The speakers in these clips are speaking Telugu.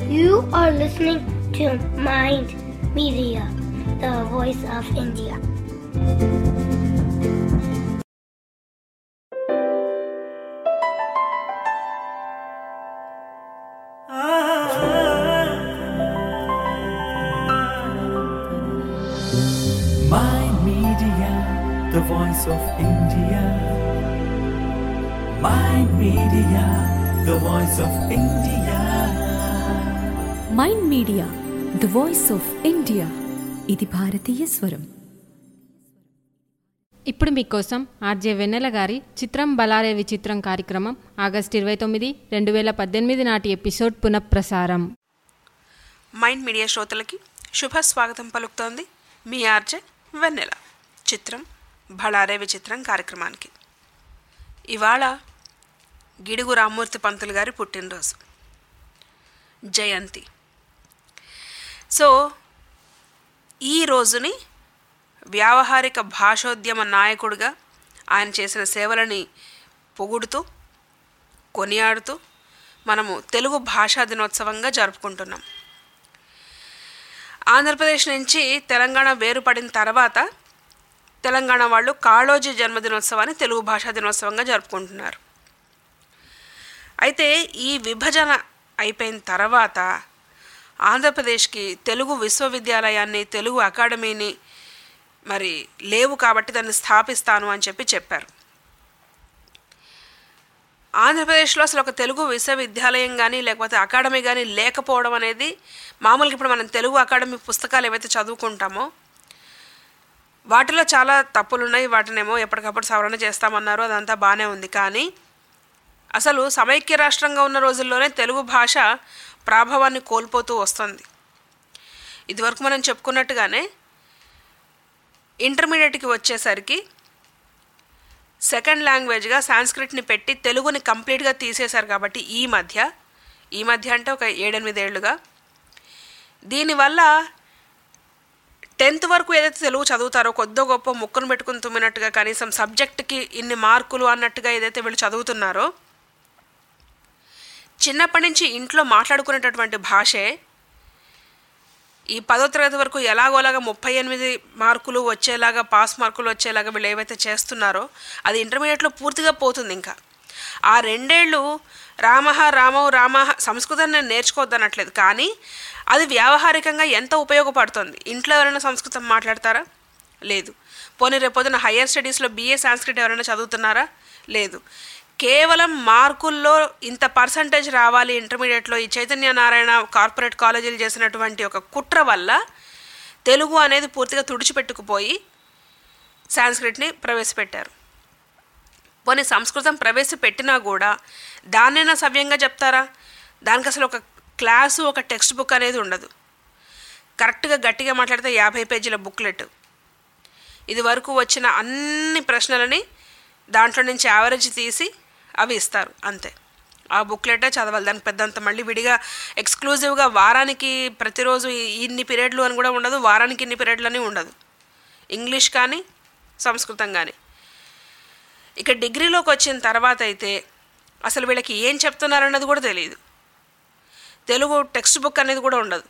You are listening to Mind Media, the voice of India. Mind Media, the voice of India. Mind Media, the voice of India. Mind Media the voice of India ఇది భారతీయ స్వరం ఇప్పుడు మీకోసం ఆర్జే వెన్నెల గారి చిత్రం బలారే విచిత్రం కార్యక్రమం ఆగస్టు ఇరవై తొమ్మిది రెండు వేల పద్దెనిమిది నాటి ఎపిసోడ్ పునఃప్రసారం మైండ్ మీడియా శ్రోతలకి శుభ స్వాగతం పలుకుతోంది మీ ఆర్జే వెన్నెల చిత్రం బళారే విచిత్రం కార్యక్రమానికి ఇవాళ గిడుగు రామ్మూర్తి పంతులు గారి పుట్టినరోజు జయంతి సో ఈ రోజుని వ్యావహారిక భాషోద్యమ నాయకుడిగా ఆయన చేసిన సేవలని పొగుడుతూ కొనియాడుతూ మనము తెలుగు భాషా దినోత్సవంగా జరుపుకుంటున్నాం ఆంధ్రప్రదేశ్ నుంచి తెలంగాణ వేరుపడిన తర్వాత తెలంగాణ వాళ్ళు కాళోజీ జన్మదినోత్సవాన్ని తెలుగు భాషా దినోత్సవంగా జరుపుకుంటున్నారు అయితే ఈ విభజన అయిపోయిన తర్వాత ఆంధ్రప్రదేశ్కి తెలుగు విశ్వవిద్యాలయాన్ని తెలుగు అకాడమీని మరి లేవు కాబట్టి దాన్ని స్థాపిస్తాను అని చెప్పి చెప్పారు ఆంధ్రప్రదేశ్లో అసలు ఒక తెలుగు విశ్వవిద్యాలయం కానీ లేకపోతే అకాడమీ కానీ లేకపోవడం అనేది మామూలుగా ఇప్పుడు మనం తెలుగు అకాడమీ పుస్తకాలు ఏవైతే చదువుకుంటామో వాటిలో చాలా తప్పులు ఉన్నాయి వాటినేమో ఎప్పటికప్పుడు సవరణ చేస్తామన్నారు అదంతా బాగానే ఉంది కానీ అసలు సమైక్య రాష్ట్రంగా ఉన్న రోజుల్లోనే తెలుగు భాష ప్రాభవాన్ని కోల్పోతూ వస్తుంది ఇదివరకు మనం చెప్పుకున్నట్టుగానే ఇంటర్మీడియట్కి వచ్చేసరికి సెకండ్ లాంగ్వేజ్గా సాంస్క్రిట్ని పెట్టి తెలుగుని కంప్లీట్గా తీసేశారు కాబట్టి ఈ మధ్య ఈ మధ్య అంటే ఒక ఏడెనిమిదేళ్లుగా దీనివల్ల టెన్త్ వరకు ఏదైతే తెలుగు చదువుతారో కొద్దో గొప్ప ముక్కును పెట్టుకుని తుమ్మినట్టుగా కనీసం సబ్జెక్ట్కి ఇన్ని మార్కులు అన్నట్టుగా ఏదైతే వీళ్ళు చదువుతున్నారో చిన్నప్పటి నుంచి ఇంట్లో మాట్లాడుకునేటటువంటి భాషే ఈ పదో తరగతి వరకు ఎలాగోలాగా ముప్పై ఎనిమిది మార్కులు వచ్చేలాగా పాస్ మార్కులు వచ్చేలాగా వీళ్ళు ఏవైతే చేస్తున్నారో అది ఇంటర్మీడియట్లో పూర్తిగా పోతుంది ఇంకా ఆ రెండేళ్ళు రామహ రామవు రామహ సంస్కృతాన్ని నేను నేర్చుకోవద్దనట్లేదు కానీ అది వ్యావహారికంగా ఎంత ఉపయోగపడుతుంది ఇంట్లో ఎవరైనా సంస్కృతం మాట్లాడతారా లేదు పోనీ రేపొద్దున హయ్యర్ స్టడీస్లో బీఏ సాంస్క్రిట్ ఎవరైనా చదువుతున్నారా లేదు కేవలం మార్కుల్లో ఇంత పర్సంటేజ్ రావాలి ఇంటర్మీడియట్లో ఈ చైతన్య నారాయణ కార్పొరేట్ కాలేజీలు చేసినటువంటి ఒక కుట్ర వల్ల తెలుగు అనేది పూర్తిగా తుడిచిపెట్టుకుపోయి సాంస్క్రిట్ని ప్రవేశపెట్టారు పోనీ సంస్కృతం ప్రవేశపెట్టినా కూడా దాన్నైనా సవ్యంగా చెప్తారా దానికి అసలు ఒక క్లాసు ఒక టెక్స్ట్ బుక్ అనేది ఉండదు కరెక్ట్గా గట్టిగా మాట్లాడితే యాభై పేజీల బుక్లెట్ ఇది వరకు వచ్చిన అన్ని ప్రశ్నలని దాంట్లో నుంచి యావరేజ్ తీసి అవి ఇస్తారు అంతే ఆ బుక్లెటే చదవాలి దానికి పెద్దంత మళ్ళీ విడిగా ఎక్స్క్లూజివ్గా వారానికి ప్రతిరోజు ఈ- ఇన్ని పీరియడ్లు అని కూడా ఉండదు వారానికి ఇన్ని పీరియడ్లు అని ఉండదు ఇంగ్లీష్ కానీ సంస్కృతం కానీ ఇక డిగ్రీలోకి వచ్చిన తర్వాత అయితే అసలు వీళ్ళకి ఏం చెప్తున్నారన్నది కూడా తెలియదు తెలుగు టెక్స్ట్ బుక్ అనేది కూడా ఉండదు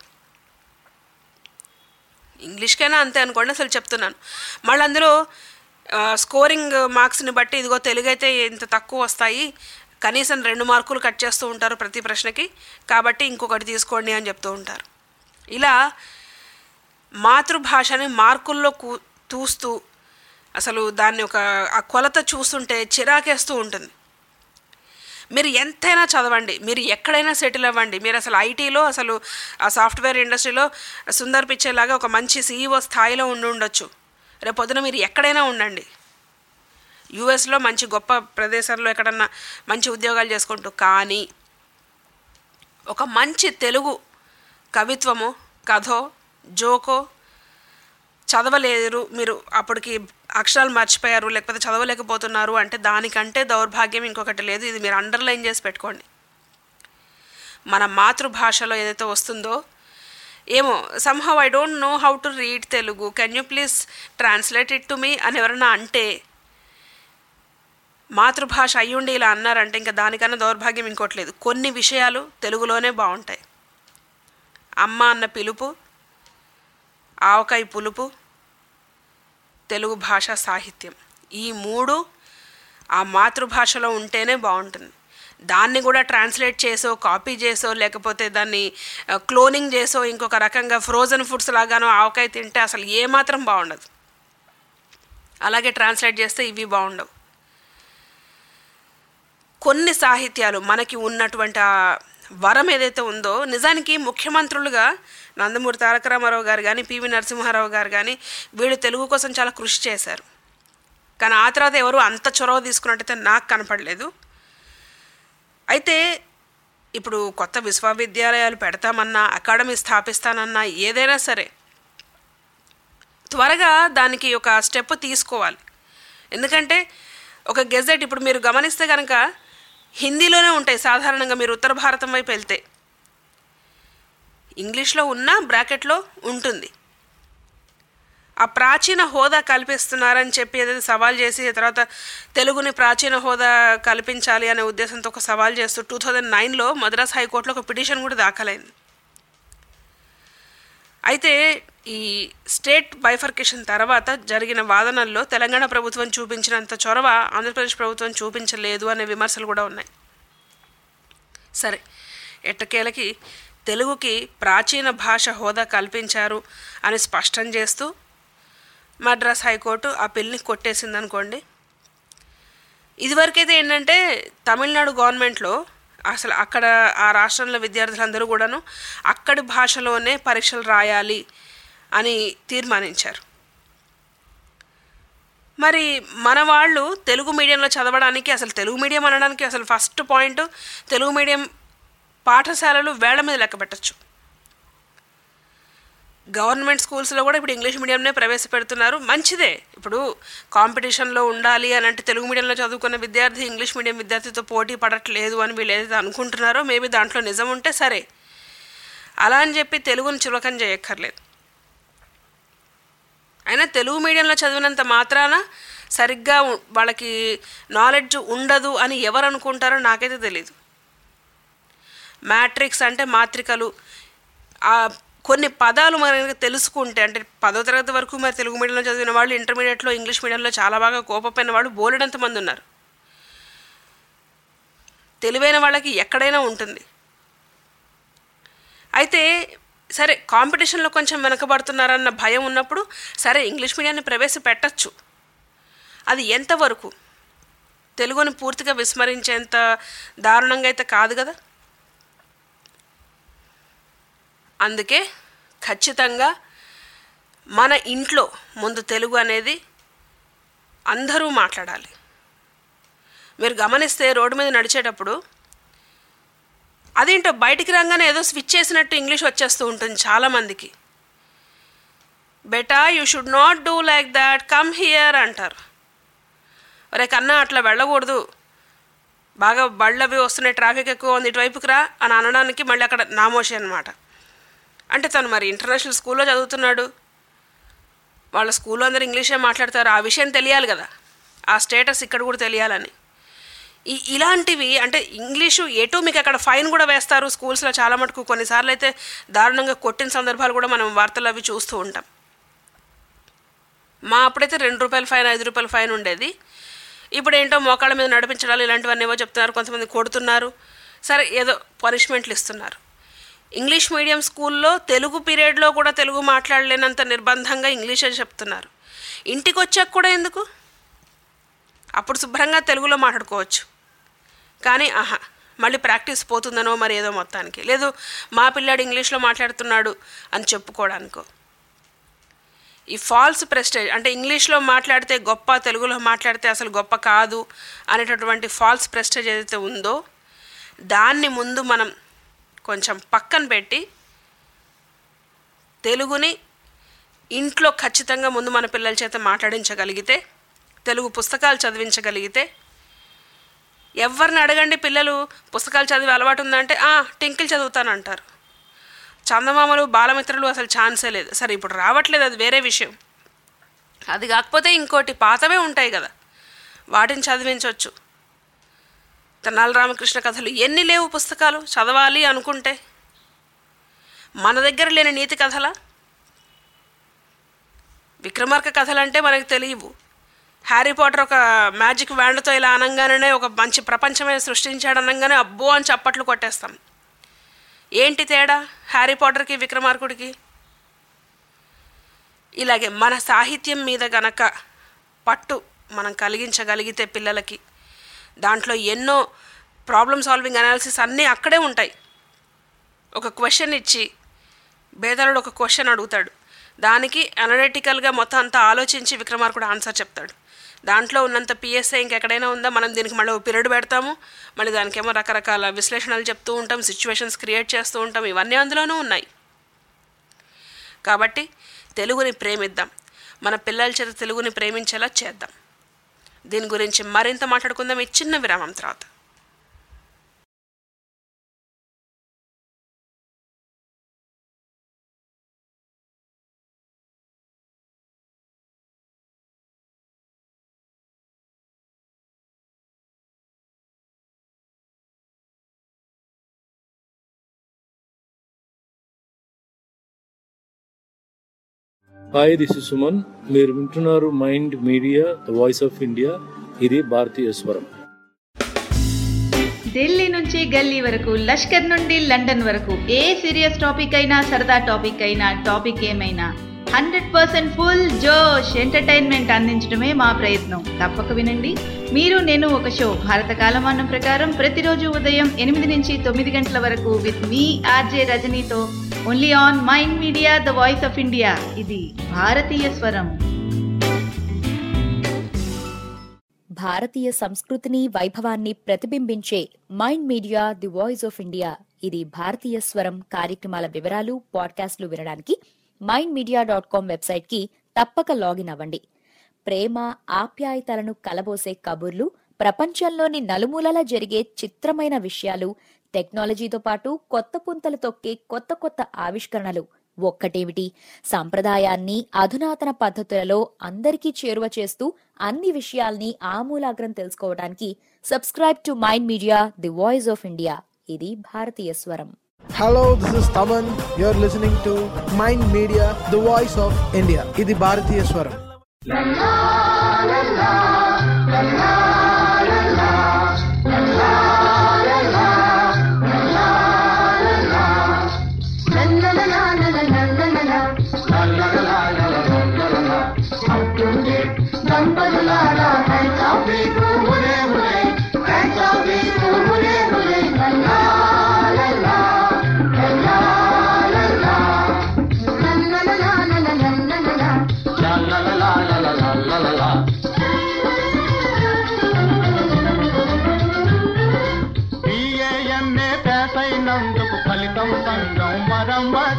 ఇంగ్లీష్కైనా అంతే అనుకోండి అసలు చెప్తున్నాను మళ్ళీ అందులో ఆ, స్కోరింగ్ మార్క్స్ని బట్టి ఇదిగో తెలుగు అయితే ఇంత తక్కువ వస్తాయి కనీసం రెండు మార్కులు కట్ చేస్తూ ఉంటారు ప్రతి ప్రశ్నకి కాబట్టి ఇంకొకటి తీసుకోండి అని చెప్తూ ఉంటారు ఇలా మాతృభాషని మార్కుల్లో కూ తూస్తూ అసలు దాన్ని ఒక ఆ కొలత చూస్తుంటే చిరాకేస్తూ ఉంటుంది మీరు ఎంతైనా చదవండి మీరు ఎక్కడైనా సెటిల్ అవ్వండి మీరు అసలు ఐటీలో అసలు ఆ సాఫ్ట్వేర్ ఇండస్ట్రీలో సుందర్ పిచ్చేలాగా ఒక మంచి సీఈఓ స్థాయిలో ఉండి ఉండొచ్చు రేపు పొద్దున మీరు ఎక్కడైనా ఉండండి యూఎస్లో మంచి గొప్ప ప్రదేశాల్లో ఎక్కడన్నా మంచి ఉద్యోగాలు చేసుకుంటూ కానీ ఒక మంచి తెలుగు కవిత్వమో కథో జోకో చదవలేరు మీరు అప్పటికి అక్షరాలు మర్చిపోయారు లేకపోతే చదవలేకపోతున్నారు అంటే దానికంటే దౌర్భాగ్యం ఇంకొకటి లేదు ఇది మీరు అండర్లైన్ చేసి పెట్టుకోండి మన మాతృభాషలో ఏదైతే వస్తుందో ఏమో somehow I don't know how to read Telugu can you please translate it to me అని ఎవరన్నా అంటే మాతృభాష అయ్యుండి ఇలా అన్నారంటే ఇంకా దానికన్నా దౌర్భాగ్యం ఇంకోటి లేదు కొన్ని విషయాలు తెలుగులోనే బాగుంటాయి అమ్మ అన్న పిలుపు ఆవకాయ పులుపు తెలుగు భాష సాహిత్యం ఈ మూడు ఆ మాతృభాషలో ఉంటేనే బాగుంటుంది దాన్ని కూడా ట్రాన్స్లేట్ చేసో కాపీ చేసో లేకపోతే దాన్ని క్లోనింగ్ చేసో ఇంకొక రకంగా ఫ్రోజన్ ఫుడ్స్ లాగానో ఆవకాయ తింటే అసలు ఏమాత్రం బాగుండదు అలాగే ట్రాన్స్లేట్ చేస్తే ఇవి బాగుండవు కొన్ని సాహిత్యాలు మనకి ఉన్నటువంటి ఆ వరం ఏదైతే ఉందో నిజానికి ముఖ్యమంత్రులుగా నందమూరి తారక రామారావు గారు కానీ పివి నరసింహారావు గారు కానీ వీళ్ళు తెలుగు కోసం చాలా కృషి చేశారు కానీ ఆ తర్వాత ఎవరు అంత చొరవ తీసుకున్నట్టయితే నాకు కనపడలేదు అయితే ఇప్పుడు కొత్త విశ్వవిద్యాలయాలు పెడతామన్నా అకాడమీ స్థాపిస్తానన్నా ఏదైనా సరే త్వరగా దానికి ఒక స్టెప్ తీసుకోవాలి ఎందుకంటే ఒక గెజెట్ ఇప్పుడు మీరు గమనిస్తే కనుక హిందీలోనే ఉంటాయి సాధారణంగా మీరు ఉత్తర భారతం వైపు వెళ్తే ఇంగ్లీష్లో ఉన్న బ్రాకెట్లో ఉంటుంది ఆ ప్రాచీన హోదా కల్పిస్తున్నారని చెప్పి ఏదైతే సవాల్ చేసి తర్వాత తెలుగుని ప్రాచీన హోదా కల్పించాలి అనే ఉద్దేశంతో ఒక సవాల్ చేస్తూ టూ థౌజండ్ నైన్లో మద్రాస్ హైకోర్టులో ఒక పిటిషన్ కూడా దాఖలైంది అయితే ఈ స్టేట్ బైఫర్కేషన్ తర్వాత జరిగిన వాదనల్లో తెలంగాణ ప్రభుత్వం చూపించినంత చొరవ ఆంధ్రప్రదేశ్ ప్రభుత్వం చూపించలేదు అనే విమర్శలు కూడా ఉన్నాయి సరే ఎట్టకేలకి తెలుగుకి ప్రాచీన భాష హోదా కల్పించారు అని స్పష్టం చేస్తూ మద్రాస్ హైకోర్టు ఆ బిల్ని కొట్టేసింది అనుకోండి ఇదివరకైతే ఏంటంటే తమిళనాడు గవర్నమెంట్లో అసలు అక్కడ ఆ రాష్ట్రంలో విద్యార్థులందరూ కూడాను అక్కడి భాషలోనే పరీక్షలు రాయాలి అని తీర్మానించారు మరి మన వాళ్ళు తెలుగు మీడియంలో చదవడానికి అసలు తెలుగు మీడియం అనడానికి అసలు ఫస్ట్ పాయింట్ తెలుగు మీడియం పాఠశాలలు వేళ్ల మీద లెక్క పెట్టచ్చు గవర్నమెంట్ స్కూల్స్లో కూడా ఇప్పుడు ఇంగ్లీష్ మీడియంనే ప్రవేశపెడుతున్నారు మంచిదే ఇప్పుడు కాంపిటీషన్లో ఉండాలి అని అంటే తెలుగు మీడియంలో చదువుకున్న విద్యార్థి ఇంగ్లీష్ మీడియం విద్యార్థితో పోటీ పడట్లేదు అని వీళ్ళు ఏదైతే అనుకుంటున్నారో మేబీ దాంట్లో నిజం ఉంటే సరే అలా అని చెప్పి తెలుగుని చులకం చేయక్కర్లేదు అయినా తెలుగు మీడియంలో చదివినంత మాత్రాన సరిగ్గా ఉ- వాళ్ళకి నాలెడ్జ్ ఉండదు అని ఎవరు అనుకుంటారో నాకైతే తెలియదు మ్యాట్రిక్స్ అంటే మాత్రికలు ఆ కొన్ని పదాలు మనకి తెలుసుకుంటే అంటే పదో తరగతి వరకు మరి తెలుగు మీడియంలో చదివిన వాళ్ళు ఇంటర్మీడియట్లో ఇంగ్లీష్ మీడియంలో చాలా బాగా కోపపోయిన వాళ్ళు బోలెడంత మంది ఉన్నారు తెలివైన వాళ్ళకి ఎక్కడైనా ఉంటుంది అయితే సరే కాంపిటీషన్లో కొంచెం వెనకబడుతున్నారన్న భయం ఉన్నప్పుడు సరే ఇంగ్లీష్ మీడియాన్ని ప్రవేశపెట్టచ్చు అది ఎంతవరకు తెలుగుని పూర్తిగా విస్మరించేంత దారుణంగా అయితే కాదు కదా అందుకే ఖచ్చితంగా మన ఇంట్లో ముందు తెలుగు అనేది అందరూ మాట్లాడాలి మీరు గమనిస్తే రోడ్డు మీద నడిచేటప్పుడు అదేంటో బయటికి రాగానే ఏదో స్విచ్ చేసినట్టు ఇంగ్లీష్ వచ్చేస్తూ ఉంటుంది చాలామందికి బెటా you should not do like that come here అంటారు ఒరే కన్నా అట్లా వెళ్ళకూడదు బాగా బళ్ళు అవి వస్తున్నాయి ట్రాఫిక్ ఎక్కువ ఉంది ఇటువైపుకి రా అని అనడానికి మళ్ళీ అక్కడ నామోషి అనమాట అంటే తను మరి ఇంటర్నేషనల్ స్కూల్లో చదువుతున్నాడు వాళ్ళ స్కూల్లో అందరూ ఇంగ్లీషే మాట్లాడతారు ఆ విషయం తెలియాలి కదా ఆ స్టేటస్ ఇక్కడ కూడా తెలియాలని ఈ ఇలాంటివి అంటే ఇంగ్లీషు ఎటు మీకు అక్కడ ఫైన్ కూడా వేస్తారు స్కూల్స్లో చాలా మటుకు కొన్నిసార్లు అయితే దారుణంగా కొట్టిన సందర్భాలు కూడా మనం వార్తలు అవి చూస్తూ ఉంటాం మా అప్పుడైతే రెండు రూపాయల ఫైన్ ఐదు రూపాయల ఫైన్ ఉండేది ఇప్పుడు ఏంటో మోకాళ్ళ మీద నడిపించడాలు ఇలాంటివన్నీ ఏవో చెప్తున్నారు కొంతమంది కొడుతున్నారు సరే ఏదో పనిష్మెంట్లు ఇస్తున్నారు ఇంగ్లీష్ మీడియం స్కూల్లో తెలుగు పీరియడ్లో కూడా తెలుగు మాట్లాడలేనంత నిర్బంధంగా ఇంగ్లీషే చెప్తున్నారు ఇంటికి వచ్చాక కూడా ఎందుకు అప్పుడు శుభ్రంగా తెలుగులో మాట్లాడుకోవచ్చు కానీ ఆహా మళ్ళీ ప్రాక్టీస్ పోతుందనో మరి ఏదో మొత్తానికి లేదు మా పిల్లాడు ఇంగ్లీష్లో మాట్లాడుతున్నాడు అని చెప్పుకోవడానికో ఈ ఫాల్స్ ప్రెస్టేజ్ అంటే ఇంగ్లీష్లో మాట్లాడితే గొప్ప తెలుగులో మాట్లాడితే అసలు గొప్ప కాదు అనేటటువంటి ఫాల్స్ ప్రెస్టేజ్ ఏదైతే ఉందో దాన్ని ముందు మనం కొంచెం పక్కన పెట్టి తెలుగుని ఇంట్లో ఖచ్చితంగా ముందు మన పిల్లల చేత మాట్లాడించగలిగితే తెలుగు పుస్తకాలు చదివించగలిగితే ఎవరిని అడగండి పిల్లలు పుస్తకాలు చదివే అలవాటు ఉందంటే "ఆ, టింకిల్ చదువుతానంటారు చందమామలు బాలమిత్రులు అసలు ఛాన్సే లేదు సరే ఇప్పుడు రావట్లేదు అది వేరే విషయం అది కాకపోతే ఇంకోటి పాతవే ఉంటాయి కదా వాటిని చదివించవచ్చు తెనాలి రామకృష్ణ కథలు ఎన్ని లేవు పుస్తకాలు చదవాలి అనుకుంటే మన దగ్గర లేని నీతి కథలా విక్రమార్క కథలు అంటే మనకు తెలియవు హ్యారీ పాటర్ ఒక మ్యాజిక్ వ్యాండ్తో ఇలా అనగానే ఒక మంచి ప్రపంచమే సృష్టించాడు అనగానే అబ్బో అని చప్పట్లు కొట్టేస్తాం ఏంటి తేడా హ్యారీ పాటర్కి విక్రమార్కుడికి ఇలాగే మన సాహిత్యం మీద గనక పట్టు మనం కలిగించగలిగితే పిల్లలకి దాంట్లో ఎన్నో ప్రాబ్లమ్ సాల్వింగ్ అనాలిసిస్ అన్నీ అక్కడే ఉంటాయి ఒక క్వశ్చన్ ఇచ్చి బేదలుడు ఒక క్వశ్చన్ అడుగుతాడు దానికి అనలిటికల్గా మొత్తం అంతా ఆలోచించి విక్రమార్కుడు ఆన్సర్ చెప్తాడు దాంట్లో ఉన్నంత పిఎస్ఐ ఇంకెక్కడైనా ఉందా మనం దీనికి మళ్ళీ పీరియడ్ పెడతాము మళ్ళీ దానికేమో రకరకాల విశ్లేషణలు చెప్తూ ఉంటాం సిచ్యువేషన్స్ క్రియేట్ చేస్తూ ఉంటాం ఇవన్నీ అందులోనూ ఉన్నాయి కాబట్టి తెలుగుని ప్రేమిద్దాం మన పిల్లల చేత తెలుగుని ప్రేమించేలా చేద్దాం దీని గురించి మరింత మాట్లాడుకుందాం ఈ చిన్న విరామం తర్వాత హాయ్ దిస్ ఇస్ సుమన్ మీరు వింటున్నారు Mind Media the voice of India ఇది భారతీయ స్వరం ఢిల్లీ నుంచి గల్లీ వరకు లష్కర్ నుండి లండన్ వరకు ఏ సీరియస్ టాపిక్ అయినా సరదా టాపిక్ అయినా టాపిక్ ఏమైనా హండ్రెడ్ పర్సెంట్ ఫుల్ జోష్ ఎంటర్టైన్మెంట్ అందించడమే మా ప్రయత్నం తప్పక వినండి మీరు నేను ఒక షో భారత కాలమానం ప్రకారం ప్రతిరోజు ఉదయం ఎనిమిది నుంచి తొమ్మిది గంటల వరకు విత్ మీ ఆర్జే రజనీతో only on Mind Media the voice of India ఇది భారతీయ స్వరం భారతీయ సంస్కృతిని వైభవాన్ని ప్రతిబింబించే Mind Media the voice of India ఇది భారతీయ స్వరం కార్యక్రమాల వివరాలు పాడ్కాస్ట్లు వినడానికి మైండ్ మీడియా డాట్ కామ్ వెబ్సైట్కి తప్పక లాగిన్ అవ్వండి ప్రేమ ఆప్యాయతలను కలబోసే కబుర్లు ప్రపంచంలోని నలుమూలలా జరిగే చిత్రమైన విషయాలు టెక్నాలజీతో పాటు కొత్త పుంతలు తొక్కే కొత్త కొత్త ఆవిష్కరణలు ఒక్కటేమిటి సాంప్రదాయాన్ని అధునాతన పద్ధతులలో అందరికీ చేరువ చేస్తూ అన్ని విషయాల్ని ఆమూలాగ్రం తెలుసుకోవడానికి subscribe to Mind Media the voice of India ఇది భారతీయ స్వరం Hello, this is Taman. You're listening to Mind Media, the voice of India. ఇది భారతీయ స్వరం బిఏఎంఏ పాస్ అయినందుకు ఫలితం సంఘం మరమ్మత్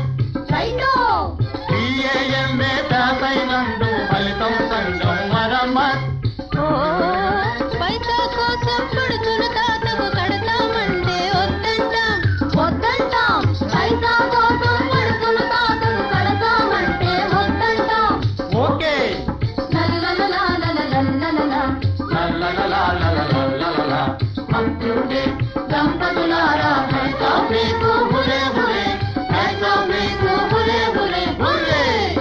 బిఏఎంఏ పాస్ అయినందుకు ఫలితం సంఘం మరమ్మత్ పైసా కోసం పడుతున్న తాతకు కడతామంటే వద్దంటాం వద్దంటాం పైసా కోసం పడుతున్న తాతకు కడతామంటే వద్దంటాం ఓకే లలలలలలలలలలల. లలలలలలలలలల. అప్పుడే దంపతులారా హైతా మీకు హురే హురే హైతా మీకు హురే హురే హురే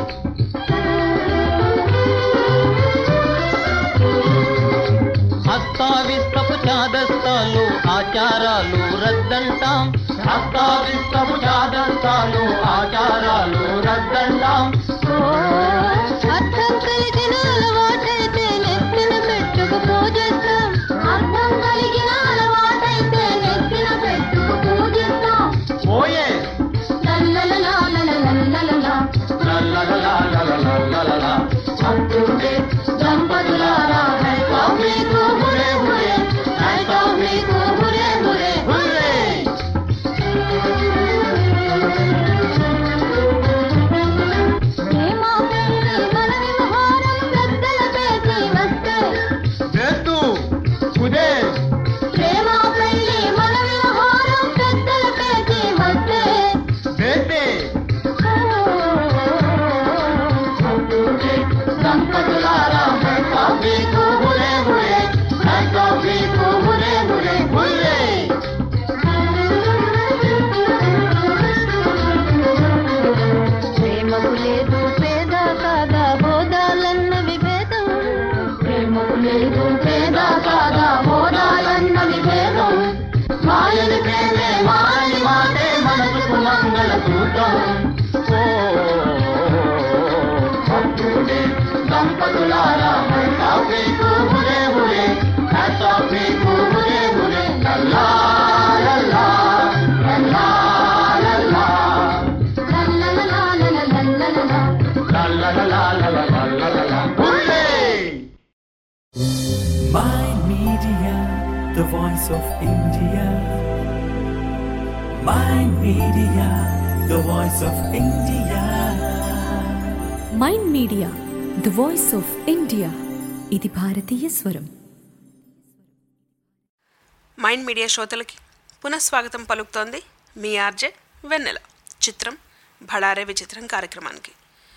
హస్తావిస్తపు చాదస్తాలు ఆచారాలు రద్దంటాం హస్తావిస్తపు చాదస్తాలు ఆచారాలు రద్దంటాం అర్థం కలిగిన అలవాటైతే నెత్తిన పెట్టుకు పూజిస్తాం అర్థం కలిగిన అలవాటైతే నెత్తిన పెట్టుకు పూజిస్తాం ఓయే లల్లలలాలలలలలల. లలలలలలలలల. అప్పుడే దంపతులారా హైతా మీకు హురే హురే హైతా మీకు హురే హురే హురే స్వర్గం ఓ భక్తుడే దంపతులారా హ్యాట్స్ ఆఫ్ మీకు హురే హురే హ్యాట్స్ ఆఫ్ మీకు హురే హురే లల్లా లల్లా లల్లా లల్లా లల్లా hurray Mind Media, the voice of India. Mind Media, the voice of India. Mind Media the voice of India ఇది భారతీయ స్వరం మైండ్ మీడియా శ్రోతలకి పునఃస్వాగతం పలుకుతోంది మీ ఆర్జే వెన్నెల చిత్రం భళారే విచిత్రం కార్యక్రమానికి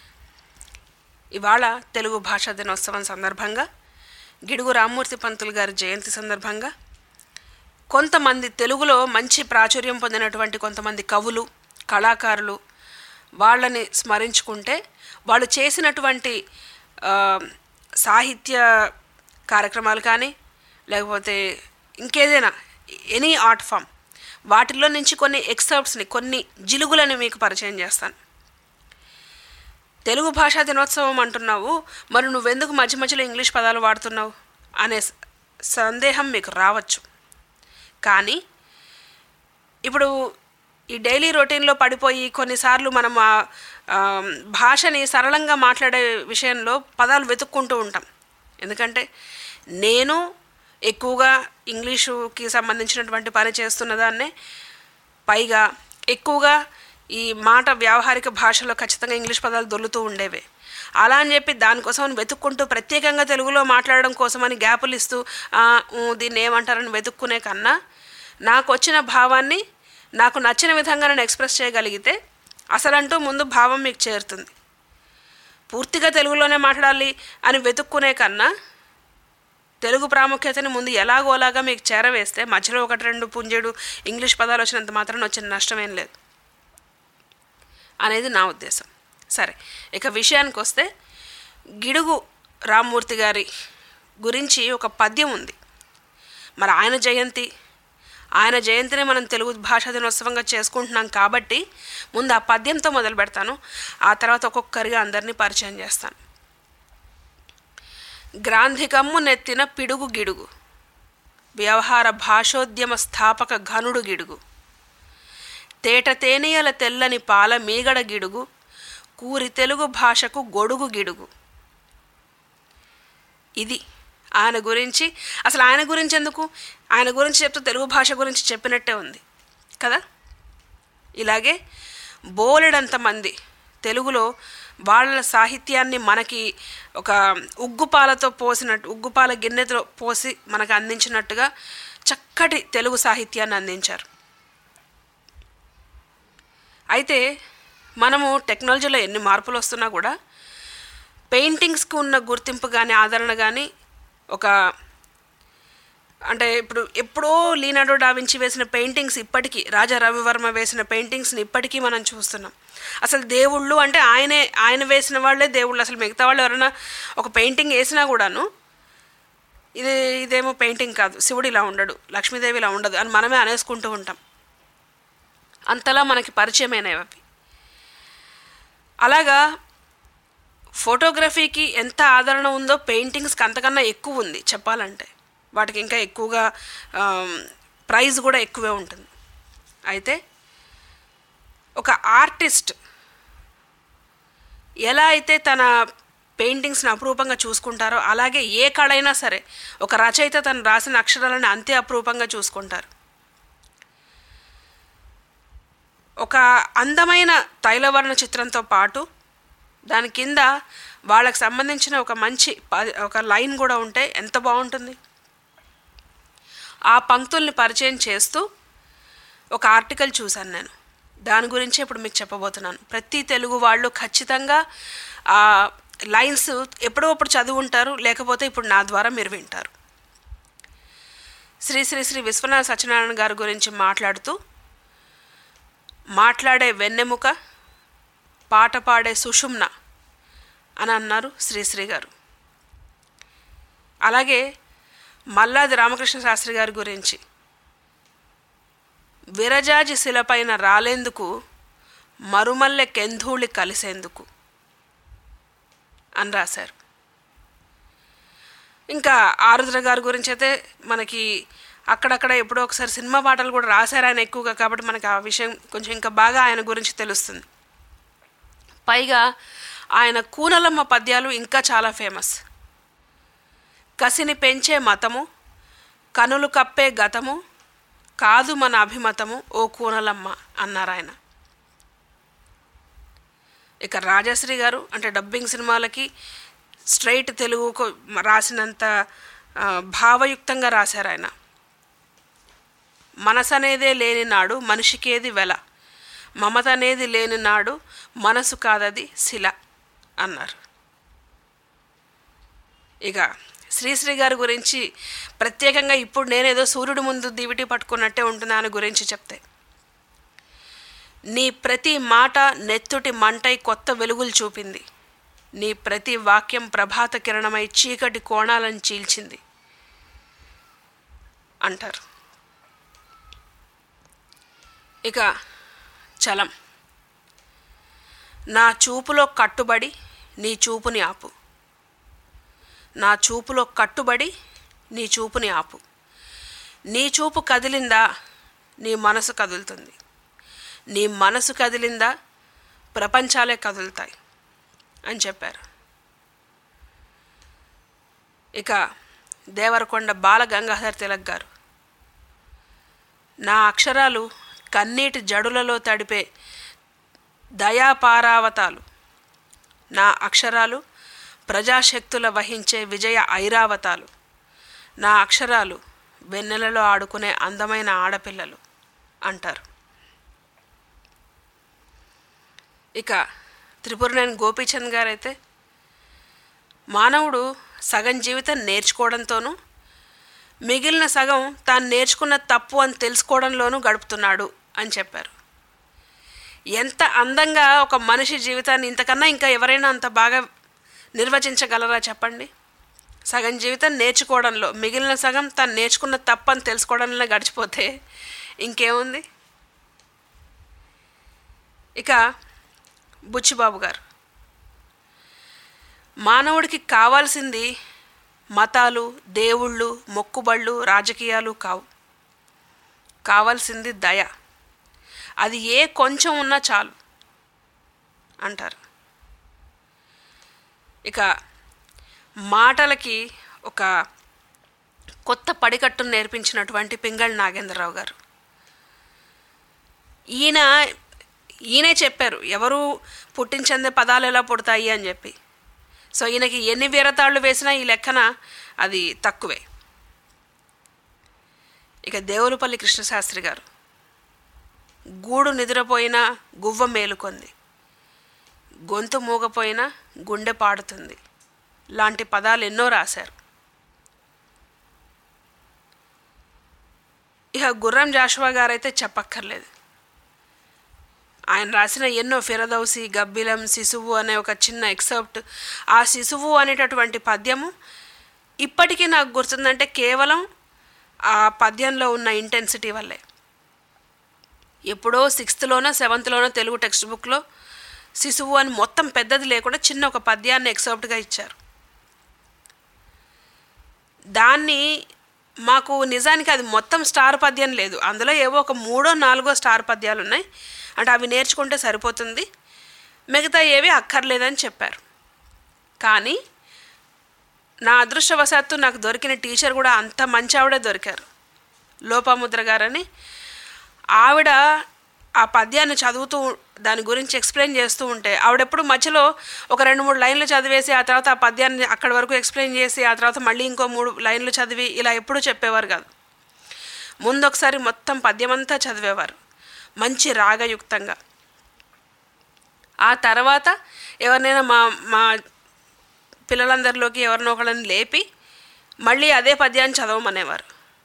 ఇవాళ తెలుగు భాషా దినోత్సవం సందర్భంగా గిడుగు రామ్మూర్తి పంతులు గారి జయంతి సందర్భంగా కొంతమంది తెలుగులో మంచి ప్రాచుర్యం పొందినటువంటి కొంతమంది కవులు కళాకారులు వాళ్ళని స్మరించుకుంటే వాళ్ళు చేసినటువంటి ఆ, సాహిత్య కార్యక్రమాలు కానీ లేకపోతే ఇంకేదైనా ఎనీ ఆర్ట్ ఫామ్ వాటిల్లో నుంచి కొన్ని ఎక్సర్ప్ట్స్ని కొన్ని జిలుగులని మీకు పరిచయం చేస్తాను తెలుగు భాషా దినోత్సవం అంటున్నావు మరి నువ్వెందుకు మధ్య మధ్యలో ఇంగ్లీష్ పదాలు వాడుతున్నావు అనే స- సందేహం మీకు రావచ్చు కానీ ఇప్పుడు ఈ డైలీ రొటీన్లో పడిపోయి కొన్నిసార్లు మనం ఆ ఆ, భాషని సరళంగా మాట్లాడే విషయంలో పదాలు వెతుక్కుంటూ ఉంటాం ఎందుకంటే నేను ఎక్కువగా ఇంగ్లీషుకి సంబంధించినటువంటి పని చేస్తున్నదాన్నే పైగా ఎక్కువగా ఈ మాట వ్యావహారిక భాషలో ఖచ్చితంగా ఇంగ్లీష్ పదాలు దొల్లుతూ ఉండేవే అలా అని చెప్పి దానికోసం వెతుక్కుంటూ ప్రత్యేకంగా తెలుగులో మాట్లాడడం కోసమని గ్యాపులు ఇస్తూ "ఆ, ఊ, దీన్ని ఏమంటారని వెతుక్కునే కన్నా నాకు వచ్చిన భావాన్ని నాకు నచ్చిన విధంగా నేను ఎక్స్ప్రెస్ చేయగలిగితే అసలంటూ ముందు భావం మీకు చేరుతుంది పూర్తిగా తెలుగులోనే మాట్లాడాలి అని వెతుక్కునే కన్నా తెలుగు ప్రాముఖ్యతని ముందు ఎలాగోలాగా మీకు చేరవేస్తే మధ్యలో ఒకటి రెండు పుంజేడు ఇంగ్లీష్ పదాలు వచ్చినంత మాత్రం వచ్చిన నష్టమేం లేదు అనేది నా ఉద్దేశం సరే ఇక విషయానికి వస్తే గిడుగు రామ్మూర్తి గారి గురించి ఒక పద్యం ఉంది మరి ఆయన జయంతి ఆయన జయంతిని మనం తెలుగు భాషా దినోత్సవంగా చేసుకుంటున్నాం కాబట్టి ముందు ఆ పద్యంతో మొదలు పెడతాను ఆ తర్వాత ఒక్కొక్కరిగా అందరినీ పరిచయం చేస్తాను గ్రాంధికమ్ము నెత్తిన పిడుగు గిడుగు వ్యవహార భాషోద్యమ స్థాపక ఘనుడు గిడుగు తేట తేనియల తెల్లని పాల మీగడ గిడుగు కూరి తెలుగు భాషకు గొడుగు గిడుగు ఇది ఆయన గురించి అసలు ఆయన గురించి ఎందుకు ఆయన గురించి చెప్తూ తెలుగు భాష గురించి చెప్పినట్టే ఉంది కదా ఇలాగే బోలెడంత మంది తెలుగులో వాళ్ళ సాహిత్యాన్ని మనకి ఒక ఉగ్గుపాలతో పోసినట్టు ఉగ్గుపాల గిన్నెతో పోసి మనకు అందించినట్టుగా చక్కటి తెలుగు సాహిత్యాన్ని అందించారు అయితే మనము టెక్నాలజీలో ఎన్ని మార్పులు వస్తున్నా కూడా పెయింటింగ్స్కి ఉన్న గుర్తింపు కానీ ఆదరణ కానీ ఒక అంటే ఇప్పుడు ఎప్పుడో లీనాడో డావించి వేసిన పెయింటింగ్స్ ఇప్పటికీ రాజా రవివర్మ వేసిన పెయింటింగ్స్ని ఇప్పటికీ మనం చూస్తున్నాం అసలు దేవుళ్ళు అంటే ఆయనే ఆయన వేసిన వాళ్ళే దేవుళ్ళు అసలు మిగతా వాళ్ళు ఎవరైనా ఒక పెయింటింగ్ వేసినా కూడాను ఇది ఇదేమో పెయింటింగ్ కాదు శివుడు ఇలా ఉండడు లక్ష్మీదేవి ఇలా ఉండదు అని మనమే అనేసుకుంటూ ఉంటాం అంతలా మనకి పరిచయమైనవి అవి అలాగా ఫోటోగ్రఫీకి ఎంత ఆదరణ ఉందో పెయింటింగ్స్కి అంతకన్నా ఎక్కువ ఉంది చెప్పాలంటే వాటికి ఇంకా ఎక్కువగా ప్రైజ్ కూడా ఎక్కువే ఉంటుంది అయితే ఒక ఆర్టిస్ట్ ఎలా అయితే తన పెయింటింగ్స్ని అపురూపంగా చూసుకుంటారో అలాగే ఏ కళ అయినా సరే ఒక రచయిత తను రాసిన అక్షరాలను అంతే అపురూపంగా చూసుకుంటారు ఒక అందమైన తైలవర్ణ చిత్రంతో పాటు దాని కింద వాళ్ళకి సంబంధించిన ఒక మంచి ప- ఒక లైన్ కూడా ఉంటే ఎంత బాగుంటుంది ఆ పంక్తుల్ని పరిచయం చేస్తూ ఒక ఆర్టికల్ చూశాను నేను దాని గురించి ఇప్పుడు మీకు చెప్పబోతున్నాను ప్రతి తెలుగు వాళ్ళు ఖచ్చితంగా ఆ లైన్స్ ఎప్పుడో అప్పుడు చదివి ఉంటారు లేకపోతే ఇప్పుడు నా ద్వారా మీరు వింటారు శ్రీ శ్రీ శ్రీ విశ్వనాథ సత్యనారాయణ గారి గురించి మాట్లాడుతూ మాట్లాడే వెన్నెముక పాట పాడే సుషుమ్న అని అన్నారు శ్రీశ్రీ గారు అలాగే మల్లాది రామకృష్ణ శాస్త్రి గారి గురించి విరజాజి శిలపైన రాలేందుకు మరుమల్లె కెంధూళి కలిసేందుకు అని రాశారు ఇంకా ఆరుద్ర గారి గురించి అయితే మనకి అక్కడక్కడ ఎప్పుడో ఒకసారి సినిమా పాటలు కూడా రాశారు ఆయన ఎక్కువగా కాబట్టి మనకి ఆ విషయం కొంచెం ఇంకా బాగా ఆయన గురించి తెలుస్తుంది పైగా ఆయన కూనలమ్మ పద్యాలు ఇంకా చాలా ఫేమస్ కసిని పెంచే మతము కనులు కప్పే గతము కాదు మన అభిమతము ఓ కూనలమ్మ అన్నారు ఆయన ఇక రాజశ్రీ గారు అంటే డబ్బింగ్ సినిమాలకి స్ట్రైట్ తెలుగుకు రాసినంత ఆ, భావయుక్తంగా రాశారు ఆయన మనసు అనేదే లేని నాడు మనిషికేది వెల మమత అనేది లేని నాడు మనసు కాదది శిల అన్నారు ఇక శ్రీశ్రీ గారి గురించి ప్రత్యేకంగా ఇప్పుడు నేనేదో సూర్యుడి ముందు దివిటి పట్టుకున్నట్టే ఉంటుంది ఆయన గురించి చెప్తే నీ ప్రతి మాట నెత్తుటి మంటై కొత్త వెలుగులు చూపింది నీ ప్రతి వాక్యం ప్రభాత కిరణమై చీకటి కోణాలను చీల్చింది అంటారు ఇక చలం నా చూపులో కట్టుబడి నీ చూపుని ఆపు నా చూపులో కట్టుబడి నీ చూపుని ఆపు నీ చూపు కదిలిందా నీ మనసు కదులుతుంది నీ మనసు కదిలిందా ప్రపంచాలే కదులుతాయి అని చెప్పారు ఇక దేవరకొండ బాల గంగాధర్ తిలక్ గారు నా అక్షరాలు కన్నీటి జడులలో తడిపే దయాపారావతాలు నా అక్షరాలు ప్రజాశక్తుల వహించే విజయ ఐరావతాలు నా అక్షరాలు వెన్నెలలో ఆడుకునే అందమైన ఆడపిల్లలు అంటారు ఇక త్రిపురనేని గోపీచంద్ గారైతే మానవుడు సగం జీవితం నేర్చుకోవడంతోనూ మిగిలిన సగం తాను నేర్చుకున్న తప్పు అని తెలుసుకోవడంలోనూ గడుపుతున్నాడు అని చెప్పారు ఎంత అందంగా ఒక మనిషి జీవితాన్ని ఇంతకన్నా ఇంకా ఎవరైనా అంత బాగా నిర్వచించగలరా చెప్పండి సగం జీవితం నేర్చుకోవడంలో మిగిలిన సగం తను నేర్చుకున్న తప్పు అని తెలుసుకోవడంలో గడిచిపోతే ఇంకేముంది ఇక బుచ్చిబాబు గారు మానవుడికి కావాల్సింది మతాలు దేవుళ్ళు మొక్కుబళ్ళు రాజకీయాలు కావు కావాల్సింది దయ అది ఏ కొంచెం ఉన్నా చాలు అంటారు ఇక మాటలకి ఒక కొత్త పడికట్టును నేర్పించినటువంటి పింగళి నాగేంద్రరావు గారు ఈయన ఈయనే చెప్పారు ఎవరు పుట్టించందే పదాలు ఎలా పుడతాయి అని చెప్పి సో ఈయనకి ఎన్ని వీరతాళ్ళు వేసినా ఈ లెక్కన అది తక్కువే ఇక దేవులపల్లి కృష్ణశాస్త్రి గారు గూడు నిద్రపోయినా గువ్వ మేలుకొంది గొంతు మూగపోయినా గుండె పాడుతుంది లాంటి పదాలు ఎన్నో రాశారు ఇక గుర్రం జాషువా గారైతే చెప్పక్కర్లేదు ఆయన రాసిన ఎన్నో ఫిరదౌసి గబ్బిలం శిశువు అనే ఒక చిన్న ఎక్సెప్ట్ ఆ శిశువు అనేటటువంటి పద్యము ఇప్పటికీ నాకు గుర్తుందంటే కేవలం ఆ పద్యంలో ఉన్న ఇంటెన్సిటీ వల్లే ఎప్పుడో సిక్స్త్లోనో సెవెంత్లోనో తెలుగు టెక్స్ట్ బుక్లో శిశువు అని మొత్తం పెద్దది లేకుండా చిన్న ఒక పద్యాన్ని ఎక్సెప్ట్గా ఇచ్చారు దాన్ని మాకు నిజానికి అది మొత్తం స్టార్ పద్యం లేదు అందులో ఏవో ఒక మూడో నాలుగో స్టార్ పద్యాలు ఉన్నాయి అంటే అవి నేర్చుకుంటే సరిపోతుంది మిగతా ఏవి అక్కర్లేదని చెప్పారు కానీ నా అదృష్టవశాత్తు నాకు దొరికిన టీచర్ కూడా అంత మంచి ఆవిడే దొరికారు లోపాముద్ర గారని ఆవిడ ఆ పద్యాన్ని చదువుతూ దాని గురించి ఎక్స్ప్లెయిన్ చేస్తూ ఉంటే ఆవిడెప్పుడు మధ్యలో ఒక రెండు మూడు లైన్లు చదివేసి ఆ తర్వాత ఆ పద్యాన్ని అక్కడి వరకు ఎక్స్ప్లెయిన్ చేసి ఆ తర్వాత మళ్ళీ ఇంకో మూడు లైన్లు చదివి ఇలా ఎప్పుడూ చెప్పేవారు కాదు ముందు ఒకసారి మొత్తం పద్యమంతా చదివేవారు మంచి రాగయుక్తంగా ఆ తర్వాత ఎవరినైనా మా మా పిల్లలందరిలోకి ఎవరినో ఒకళ్ళని లేపి మళ్ళీ అదే పద్యాన్ని చదవమనేవారు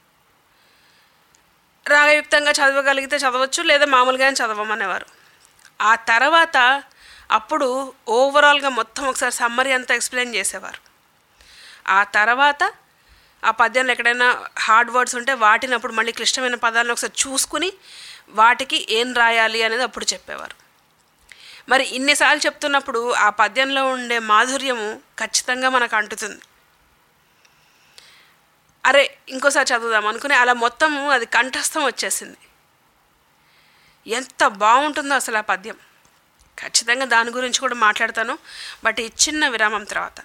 రాగయుక్తంగా చదవగలిగితే చదవచ్చు లేదా మామూలుగానే చదవమనేవారు ఆ తర్వాత అప్పుడు ఓవరాల్గా మొత్తం ఒకసారి సమ్మరీ అంతా ఎక్స్ప్లెయిన్ చేసేవారు ఆ తర్వాత ఆ పద్యంలో ఎక్కడైనా హార్డ్ వర్డ్స్ ఉంటే వాటిని అప్పుడు మళ్ళీ క్లిష్టమైన పదాలను ఒకసారి చూసుకుని వాటికి ఏం రాయాలి అనేది అప్పుడు చెప్పేవారు మరి ఇన్నిసార్లు చెప్తున్నప్పుడు ఆ పద్యంలో ఉండే మాధుర్యము ఖచ్చితంగా మనకు అంటుతుంది అరే ఇంకోసారి చదువుదాం అనుకుని అలా మొత్తము అది కంఠస్థం వచ్చేసింది ఎంత బాగుంటుందో అసలు ఆ పద్యం ఖచ్చితంగా దాని గురించి కూడా మాట్లాడతాను బట్ ఈ చిన్న విరామం తర్వాత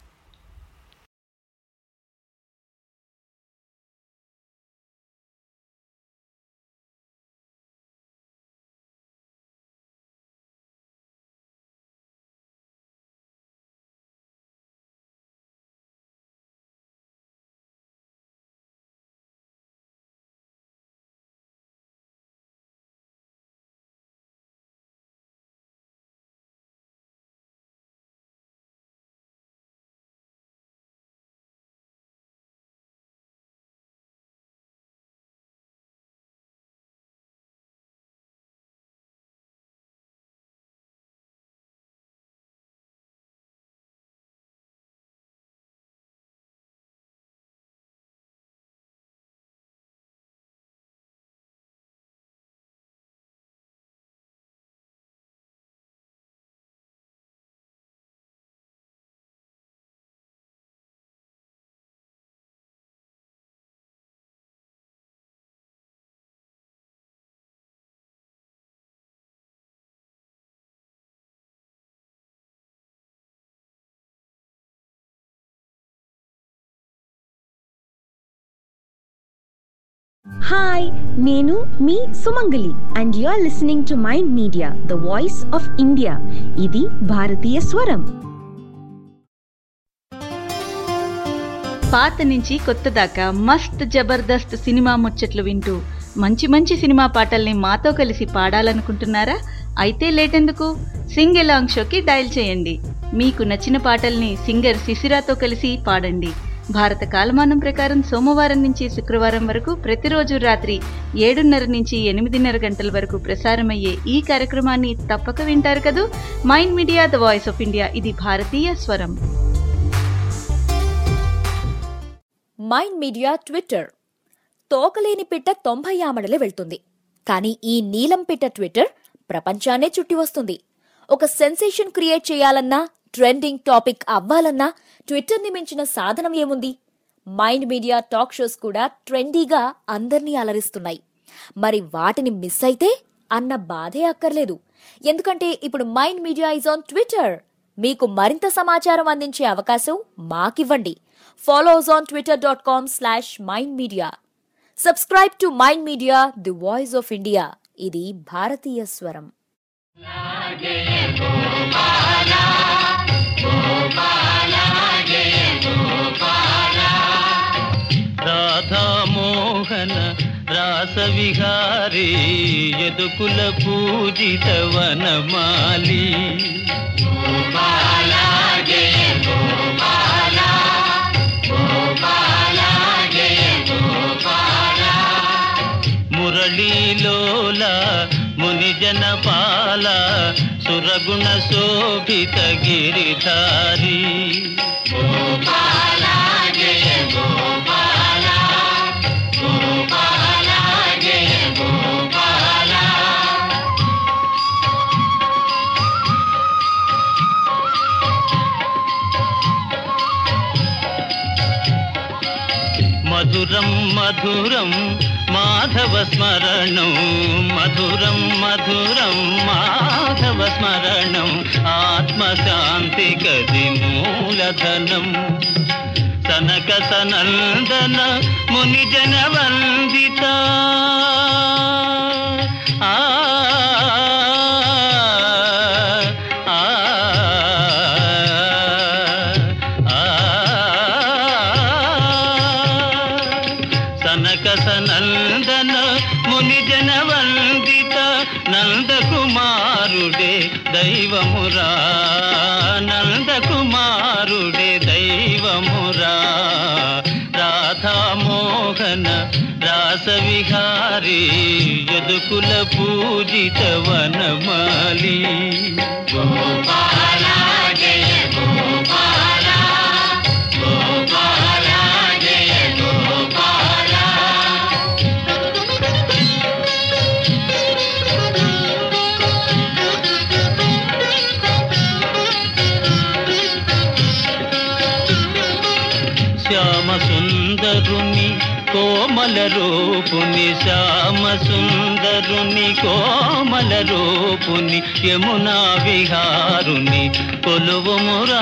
హాయ్ నేను మీ Sumangali and you are listening to Mind Media the voice of India ఇది భారతీయ స్వరం పాత నుంచి కొత్త దాకా మస్త్ జబర్దస్త్ సినిమా ముచ్చట్లు వింటూ మంచి మంచి సినిమా పాటల్ని మాతో కలిసి పాడాలనుకుంటున్నారా అయితే లేటెందుకు సింగ్ ఎలాంగ్ షోకి డయల్ చేయండి మీకు నచ్చిన పాటల్ని సింగర్ శిశిరాతో కలిసి పాడండి భారత కాలమానం ప్రకారం సోమవారం నుంచి శుక్రవారం వరకు ప్రతిరోజు రాత్రి ఏడున్నర నుంచి ఎనిమిదిన్నర గంటల వరకు ప్రసారమయ్యే ఈ కార్యక్రమాన్ని తప్పక వింటారు కదూ Mind Media the voice of India ఇది భారతీయ స్వరం మైండ్ మీడియా ట్విట్టర్ తోకలేని పిట్ట తొంభై ఆమడలే వెళ్తుంది కానీ ఈ నీలం పిట్ట ట్విట్టర్ ప్రపంచాన్నే చుట్టి వస్తుంది ఒక సెన్సేషన్ క్రియేట్ చేయాలన్నా ట్రెండింగ్ టాపిక్ అవ్వాలన్నా ట్విట్టర్ని మించిన సాధనం ఏముంది మైండ్ మీడియా టాక్ షోస్ కూడా ట్రెండీగా అందర్నీ అలరిస్తున్నాయి మరి వాటిని మిస్ అయితే అన్న బాధే అక్కర్లేదు ఎందుకంటే ఇప్పుడు Mind Media is on Twitter మీకు మరింత సమాచారం అందించే అవకాశం మాకివ్వండి follow us on Twitter dot com slash Mind Media subscribe to Mind Media the voice of India ఇది భారతీయ స్వరం రాధామోహన రాసవిహారీ యదుకుల పూజిత వనమాలి మురళీలోల మునిజన పాల సురగుణ శోభిత గిరిధారి మధురం మధురం మాధవ స్మరణం మధురం మధురం మాధవ స్మరణం ఆత్మశాంతి గది మూలధనం సనక సనందన మునిజన వందిత ఆ ఆ సనక సనందన మునిజన వందిత నందకుమారుడే దైవమురా నందకుమారుడే దైవమురా రాధామోహన రాసవిహారీ యదుకుల పూజిత వనమాలి గోపాల జయ గోపాల గోపాల జయ గోపాల సుందరుని కోమల రూపుని శ్యామ సుందరుని కోమల రూపుని యమునా విహారుని కొలువుమురా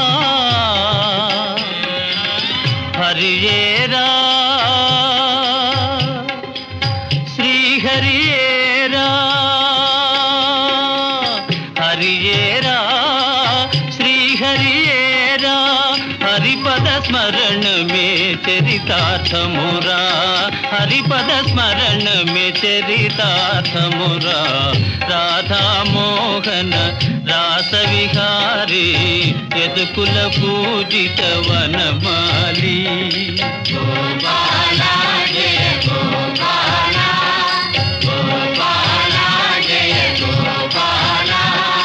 హరియేరా శ్రీహరియేరా హరియేరా శ్రీహరియేరా హరిపద స్మరణ మే చరితార్థమురా హరిపద స్మరణ మే చరితార్థమురా రాధా మోహన రాస విహారీ యదుకుల పూజిత వనమాలి గోపాలా జయ గోపాలా గోపాలా జయ గోపాలా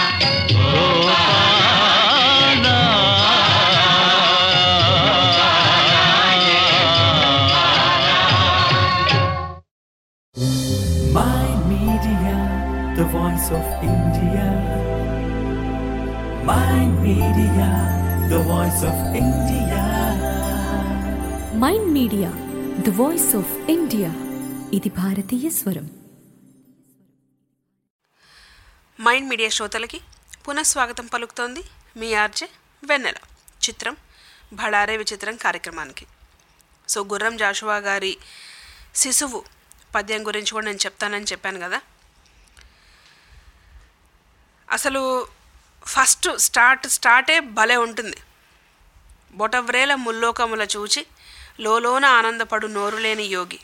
గోపాలా My Media, the voice of India. My Media, the voice of India. Mind Media the voice of India ఇది భారతీయ స్వరం మైండ్ మీడియా శ్రోతలకి పునఃస్వాగతం పలుకుతోంది మీ ఆర్జే వెన్నెల చిత్రం భళారే విచిత్రం కార్యక్రమానికి సో గుర్రం జాషువా గారి శిశువు పద్యం గురించి కూడా నేను చెప్తానని చెప్పాను కదా అసలు ఫస్ట్ స్టార్ట్ స్టార్టే భలే ఉంటుంది బొటవ్రేల ముల్లోకముల చూచి లోలోన ఆనందపడు నోరులేని యోగి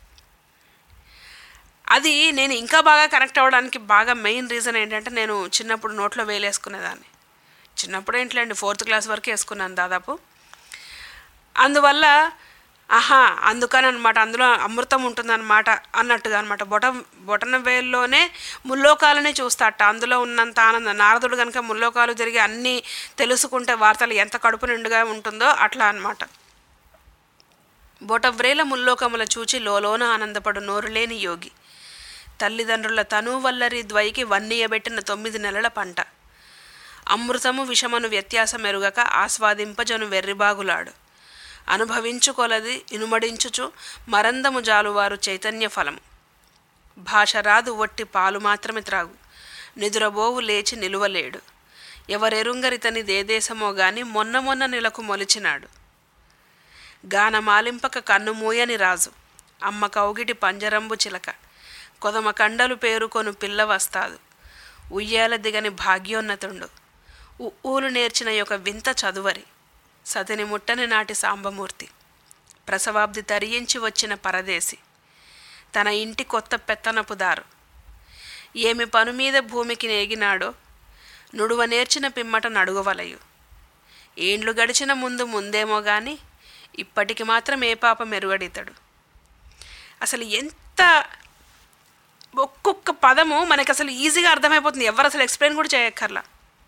అది నేను ఇంకా బాగా కనెక్ట్ అవ్వడానికి బాగా మెయిన్ రీజన్ ఏంటంటే నేను చిన్నప్పుడు నోట్లో వేలేసుకునేదాన్ని చిన్నప్పుడు ఏంట్లేండి ఫోర్త్ క్లాస్ వరకు వేసుకున్నాను దాదాపు అందువల్ల ఆహా అందుకని అనమాట అందులో అమృతం ఉంటుందన్నమాట అన్నట్టుగా అనమాట బొట బొటన వేల్లోనే ముల్లోకాలనే చూస్తాట అందులో ఉన్నంత ఆనందం నారదుడు కనుక ముల్లోకాలు జరిగి అన్నీ తెలుసుకుంటే వార్తలు ఎంత కడుపు నిండుగా ఉంటుందో అట్లా అనమాట బొటవ్రేల ముల్లోకముల చూచి లోలోన ఆనందపడు నోరులేని యోగి తల్లిదండ్రుల తను వల్లరి ద్వైకి వన్నీయబెట్టిన తొమ్మిది నెలల పంట అమృతము విషమను వ్యత్యాసం ఎరుగక ఆస్వాదింపజను వెర్రిబాగులాడు అనుభవించుకొలది ఇనుమడించుచు మరందము జాలువారు చైతన్య ఫలము భాష రాదు వట్టి పాలు మాత్రమే త్రాగు నిదురబోవు లేచి నిలువలేడు ఎవరెరుంగరితని దేదేశమో గాని మొన్న మొన్న నెలకు మొలిచినాడు గానమాలింపక కన్ను మూయని రాజు అమ్మ కౌగిటి పంజరంబు చిలక కొదమ కండలు పేరుకొను పిల్ల వస్తాదు ఉయ్యాల దిగని భాగ్యోన్నతుండు ఉవ్వులు నేర్చిన యొక్క వింత చదువరి సతిని ముట్టని నాటి సాంబమూర్తి ప్రసవాబ్ది తరించి వచ్చిన పరదేశి తన ఇంటి కొత్త పెత్తనపుదారు ఏమి పను మీద భూమికి నేగినాడో నుడువ నేర్చిన పిమ్మట నడుగవలయు ఏండ్లు గడిచిన ముందు ముందేమో గాని ఇప్పటికి మాత్రం ఏ పాప మెరుగడితాడు అసలు ఎంత ఒక్కొక్క పదము మనకి అసలు ఈజీగా అర్థమైపోతుంది ఎవరు అసలు ఎక్స్ప్లెయిన్ కూడా చేయక్కర్లా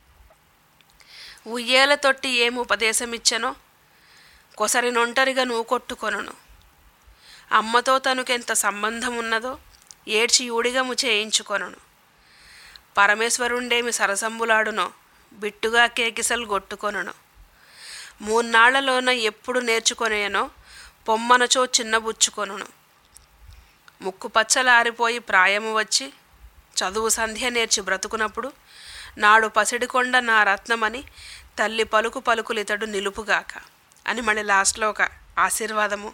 ఉయ్యేల తొట్టి ఏం ఉపదేశం ఇచ్చనో కొసరి నొంటరిగా నువ్వు కొట్టుకొనను అమ్మతో తనకెంత సంబంధం ఉన్నదో ఏడ్చి యూడిగము చేయించుకొనను పరమేశ్వరుండేమి సరసంబులాడునో బిట్టుగా కేకిసలు కొట్టుకొనను మూన్నాళ్లలోన ఎప్పుడు నేర్చుకొనేయనో పొమ్మనచో చిన్నబుచ్చుకొనును ముక్కు పచ్చలారిపోయి ప్రాయము వచ్చి చదువు సంధ్య నేర్చి బ్రతుకునప్పుడు నాడు పసిడికొండ నా రత్నమని తల్లి పలుకు పలుకులితడు నిలుపుగాక అని మళ్ళీ లాస్ట్లో ఒక ఆశీర్వాదము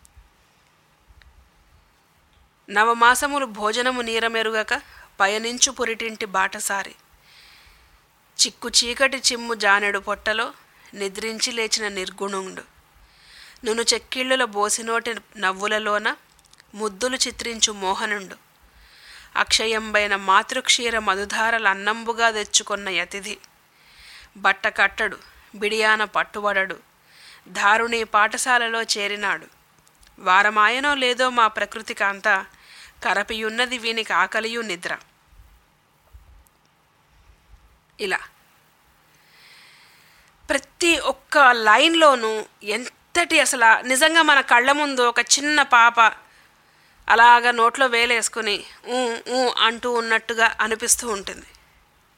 నవమాసములు భోజనము నీరమెరుగక పయనించు పురిటింటి బాటసారి చిక్కు చీకటి చిమ్ము జానెడు పొట్టలో నిద్రించి లేచిన నిర్గుణుండు నును చెక్కిళ్ళుల బోసినోటి నవ్వులలోన ముద్దులు చిత్రించు మోహనుండు అక్షయంబైన మాతృక్షీర మధుధారల అన్నంబుగా తెచ్చుకొన్న యతిథి బట్ట కట్టడు బిడియాన పట్టుబడడు దారుణి పాఠశాలలో చేరినాడు వారమాయనో లేదో మా ప్రకృతి కాంత కరపియున్నది వీనికి ఆకలియు నిద్ర ఇలా ప్రతి ఒక్క లైన్లోనూ ఎంతటి అసలు నిజంగా మన కళ్ళ ముందు ఒక చిన్న పాప అలాగ నోట్లో వేలేసుకుని ఊ ఊ అంటూ ఉన్నట్టుగా అనిపిస్తూ ఉంటుంది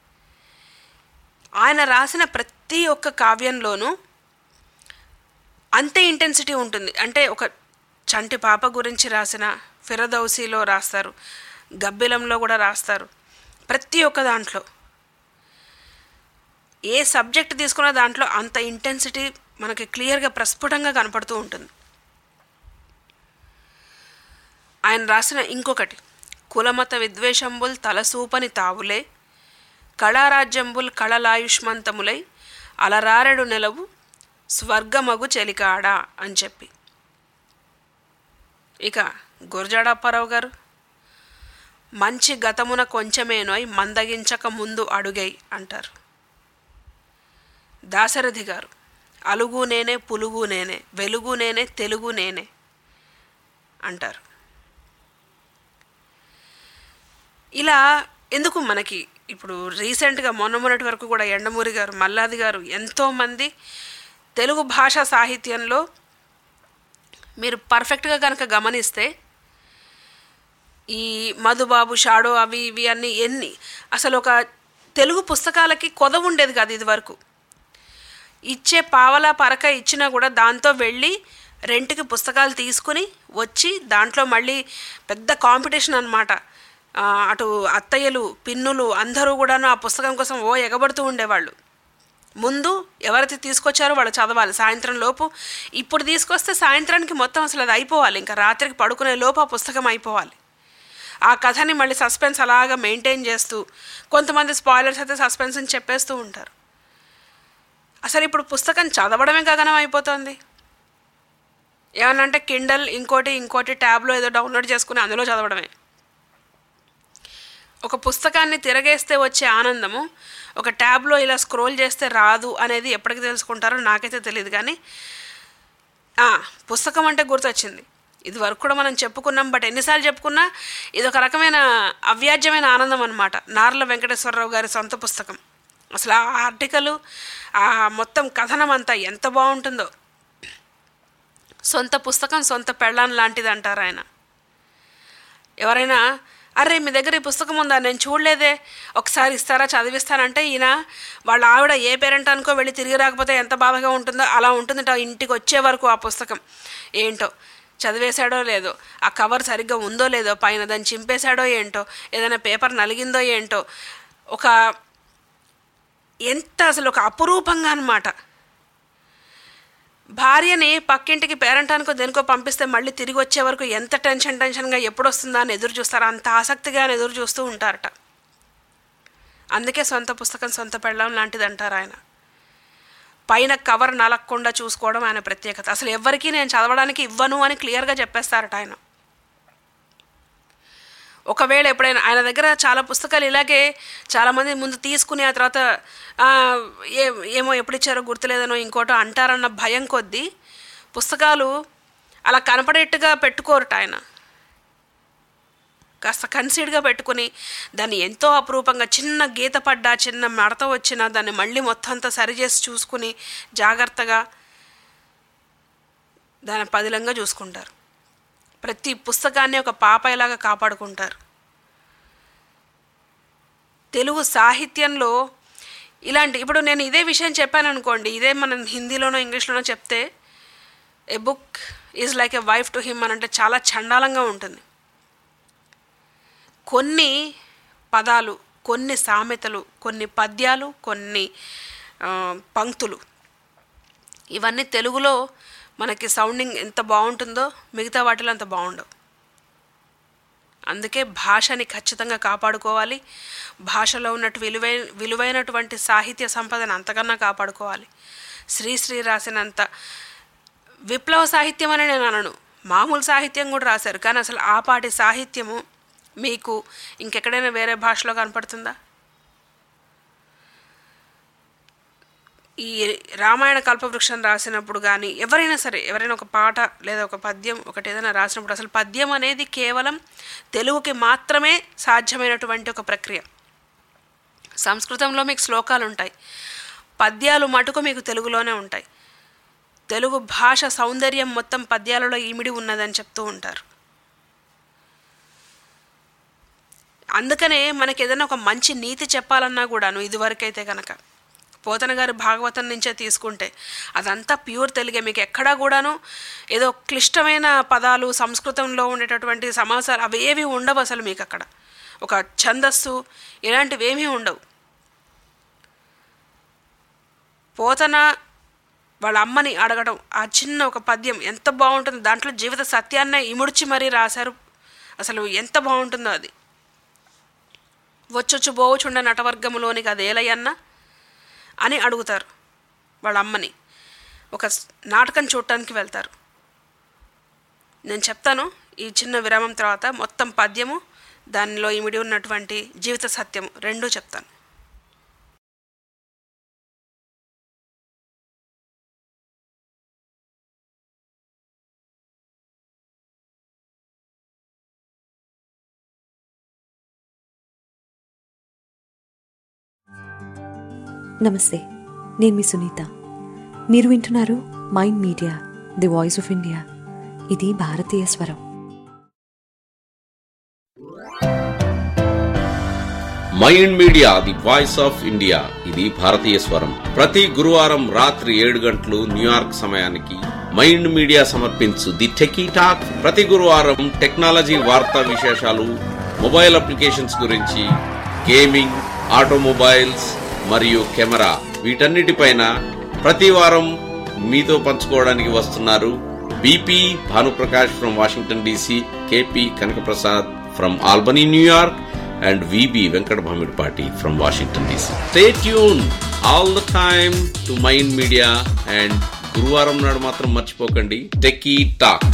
ఆయన రాసిన ప్రతి ఒక్క కావ్యంలోనూ అంతే ఇంటెన్సిటీ ఉంటుంది అంటే ఒక చంటి పాప గురించి రాసిన ఫిరదౌసీలో రాస్తారు గబ్బిలంలో కూడా రాస్తారు ప్రతి ఒక్క దాంట్లో ఏ సబ్జెక్ట్ తీసుకున్న దాంట్లో అంత ఇంటెన్సిటీ మనకి క్లియర్గా ప్రస్ఫుటంగా కనపడుతూ ఉంటుంది ఆయన రాసిన ఇంకొకటి కులమత విద్వేషంబుల్ తలసూపని తావులే కళారాజ్యంబుల్ కళలాయుష్మంతములై అలరారెడు నెలవు స్వర్గమగు చెలికాడా అని చెప్పి ఇక గురజాడప్పారావు గారు మంచి గతమున కొంచెమేనోయ్ మందగించక ముందు అడుగై అంటారు దాశరథి గారు అలుగు నేనే పులుగు నేనే వెలుగు నేనే తెలుగు నేనే అంటారు ఇలా ఎందుకు మనకి ఇప్పుడు రీసెంట్గా మొన్న మొన్నటి వరకు కూడా ఎండమూరి గారు మల్లాది గారు ఎంతోమంది తెలుగు భాషా సాహిత్యంలో మీరు పర్ఫెక్ట్గా కనుక గమనిస్తే ఈ మధుబాబు షాడో అవి ఇవి అన్నీ ఎన్ని అసలు ఒక తెలుగు పుస్తకాలకి కొద ఉండేది కాదు ఇది వరకు ఇచ్చే పావలా పరక ఇచ్చినా కూడా దాంతో వెళ్ళి రెంట్కి పుస్తకాలు తీసుకుని వచ్చి దాంట్లో మళ్ళీ పెద్ద కాంపిటీషన్ అనమాట అటు అత్తయ్యలు పిన్నులు అందరూ కూడాను ఆ పుస్తకం కోసం ఓ ఎగబడుతూ ఉండేవాళ్ళు ముందు ఎవరైతే తీసుకొచ్చారో వాళ్ళు చదవాలి సాయంత్రం లోపు ఇప్పుడు తీసుకొస్తే సాయంత్రానికి మొత్తం అసలు అది అయిపోవాలి ఇంకా రాత్రికి పడుకునే లోపు ఆ పుస్తకం అయిపోవాలి ఆ కథని మళ్ళీ సస్పెన్స్ అలాగా మెయింటైన్ చేస్తూ కొంతమంది స్పాయిలర్స్ అయితే సస్పెన్స్ అని చెప్పేస్తూ ఉంటారు అసలు ఇప్పుడు పుస్తకం చదవడమే గగనం అయిపోతుంది ఏమనంటే కిండల్ ఇంకోటి ఇంకోటి ట్యాబ్లో ఏదో డౌన్లోడ్ చేసుకుని అందులో చదవడమే ఒక పుస్తకాన్ని తిరగేస్తే వచ్చే ఆనందము ఒక ట్యాబ్లో ఇలా స్క్రోల్ చేస్తే రాదు అనేది ఎప్పటికి తెలుసుకుంటారో నాకైతే తెలియదు కానీ పుస్తకం అంటే గుర్తొచ్చింది ఇది వరకు కూడా మనం చెప్పుకున్నాం బట్ ఎన్నిసార్లు చెప్పుకున్నా ఇది ఒక రకమైన అవ్యాజ్యమైన ఆనందం అనమాట నార్ల వెంకటేశ్వరరావు గారి సొంత పుస్తకం అసలు ఆ ఆర్టికల్ ఆ మొత్తం కథనం అంతా ఎంత బాగుంటుందో సొంత పుస్తకం సొంత పెళ్ళాం లాంటిది అంటారు ఆయన ఎవరైనా అరే మీ దగ్గర ఈ పుస్తకం ఉందా నేను చూడలేదే ఒకసారి ఇస్తారా చదివిస్తానంటే ఈయన వాళ్ళ ఆవిడ ఏ పేరెంట్ అనుకో వెళ్ళి తిరిగి రాకపోతే ఎంత బాధగా ఉంటుందో అలా ఉంటుందట ఇంటికి వచ్చే వరకు ఆ పుస్తకం ఏంటో చదివేశాడో లేదో ఆ కవర్ సరిగ్గా ఉందో లేదో పైన దాన్ని చింపేశాడో ఏంటో ఏదైనా పేపర్ నలిగిందో ఏంటో ఒక ఎంత అసలు ఒక అపురూపంగా అనమాట భార్యని పక్కింటికి పేరంటానికో దేనికో పంపిస్తే మళ్ళీ తిరిగి వచ్చే వరకు ఎంత టెన్షన్ టెన్షన్గా ఎప్పుడు వస్తుందా అని ఎదురు చూస్తారో అంత ఆసక్తిగా అని ఎదురు చూస్తూ ఉంటారట అందుకే సొంత పుస్తకం సొంత పెళ్ళం లాంటిది అంటారు ఆయన పైన కవర్ నలగకుండా చూసుకోవడం ఆయన ప్రత్యేకత అసలు ఎవరికీ నేను చదవడానికి ఇవ్వను అని క్లియర్గా చెప్పేస్తారట ఆయన ఒకవేళ ఎప్పుడైనా ఆయన దగ్గర చాలా పుస్తకాలు ఇలాగే చాలామంది ముందు తీసుకుని ఆ తర్వాత ఏ ఏమో ఎప్పుడు ఇచ్చారో గుర్తులేదనో ఇంకోటో అంటారన్న భయం కొద్దీ పుస్తకాలు అలా కనపడేట్టుగా పెట్టుకోరట ఆయన కాస్త కన్సీడ్గా పెట్టుకుని దాన్ని ఎంతో అపురూపంగా చిన్న గీత పడ్డా చిన్న మడత వచ్చినా దాన్ని మళ్ళీ మొత్తం అంతా సరిచేసి చూసుకుని జాగ్రత్తగా దాన్ని పదిలంగా చూసుకుంటారు ప్రతి పుస్తకాన్ని ఒక పాపాయిలాగా కాపాడుకుంటారు తెలుగు సాహిత్యంలో ఇలాంటి ఇప్పుడు నేను ఇదే విషయం చెప్పాను అనుకోండి ఇదే మనం హిందీలోనో ఇంగ్లీష్లోనో చెప్తే a book is like a wife to him అని అంటే చాలా చండాలంగా ఉంటుంది కొన్ని పదాలు కొన్ని సామెతలు కొన్ని పద్యాలు కొన్ని పంక్తులు ఇవన్నీ తెలుగులో మనకి సౌండింగ్ ఎంత బాగుంటుందో మిగతా వాటిలో అంత బాగుండవు అందుకే భాషని ఖచ్చితంగా కాపాడుకోవాలి భాషలో ఉన్నట్టు విలువైన విలువైనటువంటి సాహిత్య సంపదను అంతకన్నా కాపాడుకోవాలి శ్రీశ్రీ రాసినంత విప్లవ సాహిత్యం అని నేను అనను మామూలు సాహిత్యం కూడా రాశారు కానీ అసలు ఆ పాటి సాహిత్యము మీకు ఇంకెక్కడైనా వేరే భాషలో కనపడుతుందా ఈ రామాయణ కల్పవృక్షం రాసినప్పుడు కానీ ఎవరైనా సరే ఎవరైనా ఒక పాట లేదా ఒక పద్యం ఒకటి ఏదైనా రాసినప్పుడు అసలు పద్యం అనేది కేవలం తెలుగుకి మాత్రమే సాధ్యమైనటువంటి ఒక ప్రక్రియ సంస్కృతంలో మీకు శ్లోకాలు ఉంటాయి పద్యాలు మటుకు మీకు తెలుగులోనే ఉంటాయి తెలుగు భాష సౌందర్యం మొత్తం పద్యాలలో ఇమిడి ఉన్నదని చెప్తూ ఉంటారు అందుకనే మనకి ఏదైనా ఒక మంచి నీతి చెప్పాలన్నా కూడాను ఇదివరకైతే కనుక పోతన గారి భాగవతం నుంచే తీసుకుంటే అదంతా ప్యూర్ తెలుగే మీకు ఎక్కడా కూడాను ఏదో క్లిష్టమైన పదాలు సంస్కృతంలో ఉండేటటువంటి సమాసాలు అవి ఏవి ఉండవు అసలు మీకు అక్కడ ఒక ఛందస్సు ఇలాంటివి ఏమీ ఉండవు పోతన వాళ్ళ అమ్మని అడగడం ఆ చిన్న ఒక పద్యం ఎంత బాగుంటుంది దాంట్లో జీవిత సత్యాన్నే ఇముడ్చి మరీ రాశారు అసలు ఎంత బాగుంటుందో అది వచ్చొచ్చు బోవుచుండ నటవర్గములోనికి అదేలయ్యన్న అని అడుగుతారు వాళ్ళ అమ్మని ఒక స్- నాటకం చూడటానికి వెళ్తారు నేను చెప్తాను ఈ చిన్న విరామం తర్వాత మొత్తం పద్యము దానిలో ఇమిడి ఉన్నటువంటి జీవిత సత్యం రెండూ చెప్తాను నమస్తే నేను మీ సునీత మీరు వింటున్నారు Mind Media the voice of India ఇది భారతీయ స్వరం Mind Media the voice of India ఇది భారతీయ స్వరం ప్రతి గురువారం రాత్రి ఏడు గంటలు న్యూయార్క్ సమయానికి మైండ్ మీడియా సమర్పించు ది టెకీ టాక్ ప్రతి గురువారం టెక్నాలజీ వార్తా విశేషాలు మొబైల్ అప్లికేషన్స్ గురించి గేమింగ్ ఆటోమొబైల్స్ మరియు కెమెరా వీటన్నిటిపైన ప్రతి వారం మీతో పంచుకోవడానికి వస్తున్నారు BP Bhanuprakash from Washington DC KP Kanakaprasad from Albany New York and VB Venkat Bhamidpati from Washington DC. Stay tuned all the time to Mind Media and గురువారం నాడు మాత్రం మర్చిపోకండి techie talk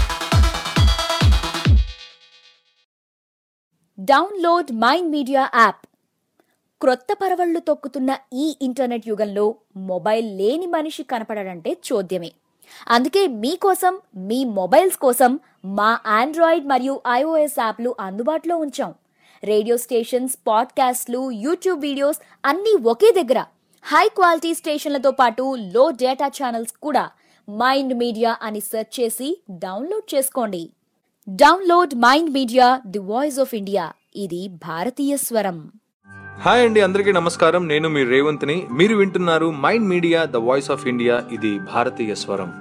download Mind Media app క్రొత్త పరవళ్లు తొక్కుతున్న ఈ ఇంటర్నెట్ యుగంలో మొబైల్ లేని మనిషి కనపడడంటే చోద్యమే అందుకే మీకోసం మీ మొబైల్స్ కోసం మా ఆండ్రాయిడ్ మరియు ఐఓఎస్ యాప్లు అందుబాటులో ఉంచాం రేడియో స్టేషన్స్ పాడ్కాస్ట్లు యూట్యూబ్ వీడియోస్ అన్నీ ఒకే దగ్గర హై క్వాలిటీ స్టేషన్లతో పాటు లో డేటా ఛానల్స్ కూడా మైండ్ మీడియా అని సెర్చ్ చేసి డౌన్లోడ్ చేసుకోండి download Mind Media the voice of India ఇది భారతీయ స్వరం హాయ్ అండి అందరికీ నమస్కారం నేను మీ రేవంత్ని మీరు వింటున్నారు Mind Media the voice of India ఇది భారతీయ స్వరం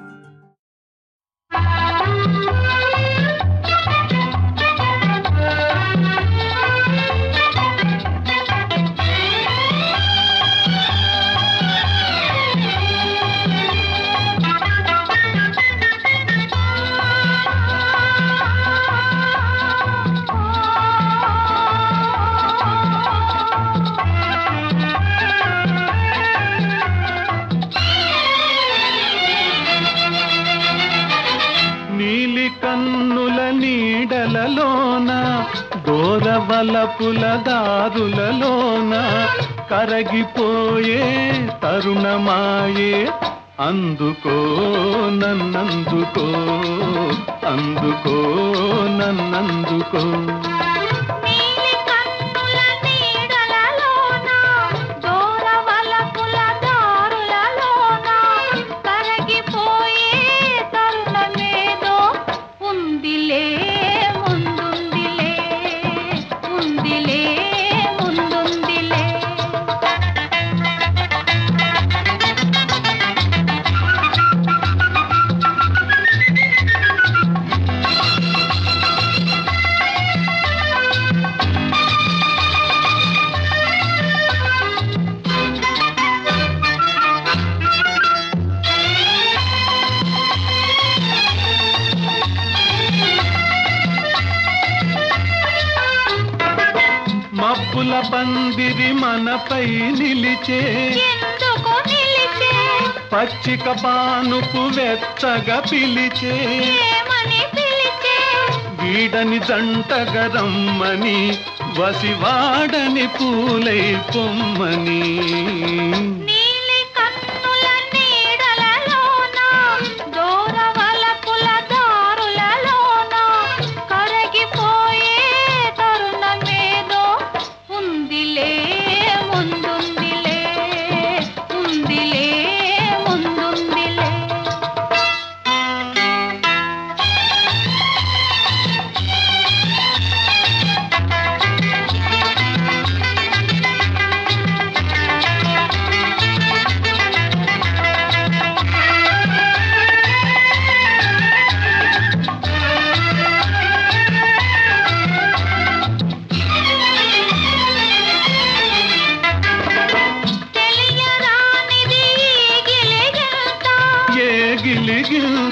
నీలి కన్నుల నీడలలోన దూరవలపుల దారులలోన కరగిపోయే తరుణమాయే అందుకో నన్నందుకో అందుకో నన్నందుకో ఉందిలే ముందుందిలే ఉందిలే ముందుందిలే మబ్బుల పందిరి మనపై నిలిచే ఎందుకు నిలిచే పచ్చిక పానుపు వెచ్చగా పిలిచే ఏమని పిలిచే వీడని జంటగా రమ్మని వసివాడని పూలై పొమ్మని నీలి కన్నుల నీడలలోన దూరవలపుల దారులలోన కరగిపోయే తరుణమేదో ఉందిలే ముందుందిలే ఉందిలే ముందుందిలే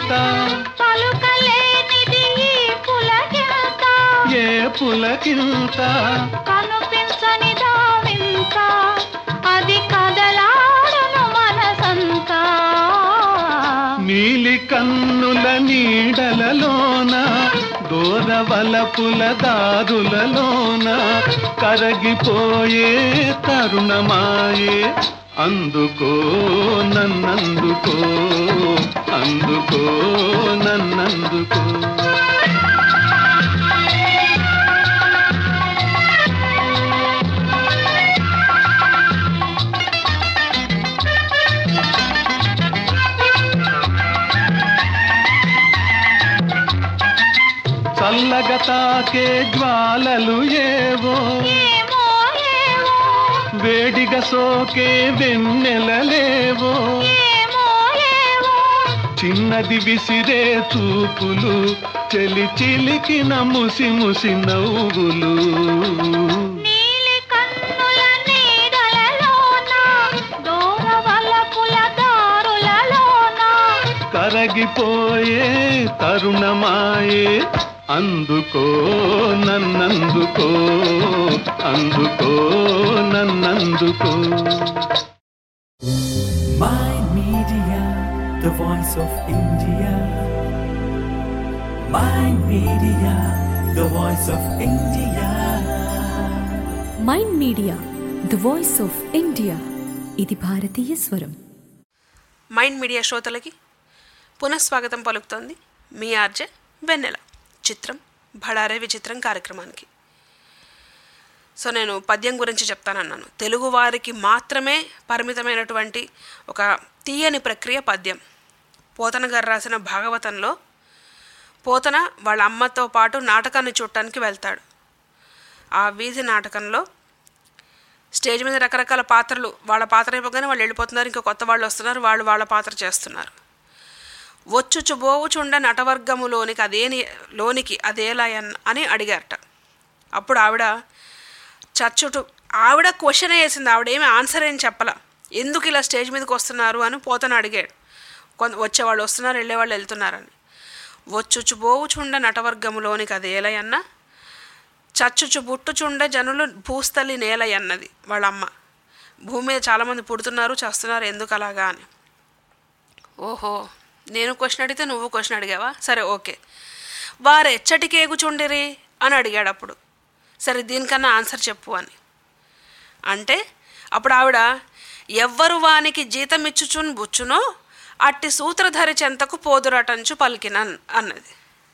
పులకింత పలుకలేనిది ఈ పులకింత ఏ పులకింత కనుపించని దావింత అది కదలాడును మనసంతా నీలి కన్నుల నీడలలోన దూరవలపుల దారులలోన కరగిపోయే తరుణమాయే అందుకో నన్నందుకో అందుకో నన్నందుకో చల్లగా తాకే జ్వాలలు ఏవో ఏమో ఏమో వేడిగా సోకే వెన్నెలలేవో ఏమో ఏమో చిన్నది విసిరే చూపులు చెలి చిలికిన ముసి ముసి నవ్వులు నీలి కన్నుల నీడలలోన దూరవలపుల దారులలోన కరగిపోయే తరుణమాయే అందుకో నన్నందుకో అందుకో నన్నందుకో Mind Media, the voice of India. Mind Media, the voice of India. Mind Media the voice of India ఇది భారతీయ స్వరం మైండ్ మీడియా శ్రోతలకి పునఃస్వాగతం పలుకుతోంది మీ ఆర్జే వెన్నెల చిత్రం భడారే విచిత్రం కార్యక్రమానికి సో నేను పద్యం గురించి చెప్తానన్నాను తెలుగు వారికి మాత్రమే పరిమితమైనటువంటి ఒక తీయని ప్రక్రియ పద్యం పోతన గారు రాసిన భాగవతంలో పోతన వాళ్ళ అమ్మతో పాటు నాటకాన్ని చూడటానికి వెళ్తాడు ఆ వీధి నాటకంలో స్టేజ్ మీద రకరకాల పాత్రలు వాళ్ళ పాత్ర అయిపోగానే వాళ్ళు వెళ్ళిపోతున్నారు ఇంకా కొత్త వాళ్ళు వస్తున్నారు వాళ్ళు వాళ్ళ పాత్ర చేస్తున్నారు వచ్చుచు బోవుచుండ నటవర్గములోనికి అదేని లోనికి అదేలాయన్ అని అడిగారట అప్పుడు ఆవిడ చచ్చుటు ఆవిడ క్వశ్చన్ వేసింది ఆవిడ ఏమి ఆన్సర్ ఏం చెప్పల ఎందుకు ఇలా స్టేజ్ మీదకి వస్తున్నారు అని పోతను అడిగాడు కొంత వచ్చేవాళ్ళు వస్తున్నారు వెళ్ళేవాళ్ళు వెళ్తున్నారని వచ్చుచు బోవుచుండ నటవర్గములోనికి అదేలయన్న చచ్చుచు బుట్టుచుండ జనులు భూస్థలి నేలయన్నది వాళ్ళ అమ్మ భూమి మీద చాలామంది పుడుతున్నారు చేస్తున్నారు ఎందుకు అలాగా అని ఓహో నేను క్వశ్చన్ అడిగితే నువ్వు క్వశ్చన్ అడిగావా సరే ఓకే వారు ఎచ్చటికేగుచుండిరి అని అడిగాడు అప్పుడు సరే దీనికన్నా ఆన్సర్ చెప్పు అని అంటే అప్పుడు ఆవిడ ఎవ్వరు వానికి జీతం ఇచ్చుచున్ బుచ్చునో అట్టి సూత్రధారి చెంతకు పోదురటంచు పలికినన్ అన్నది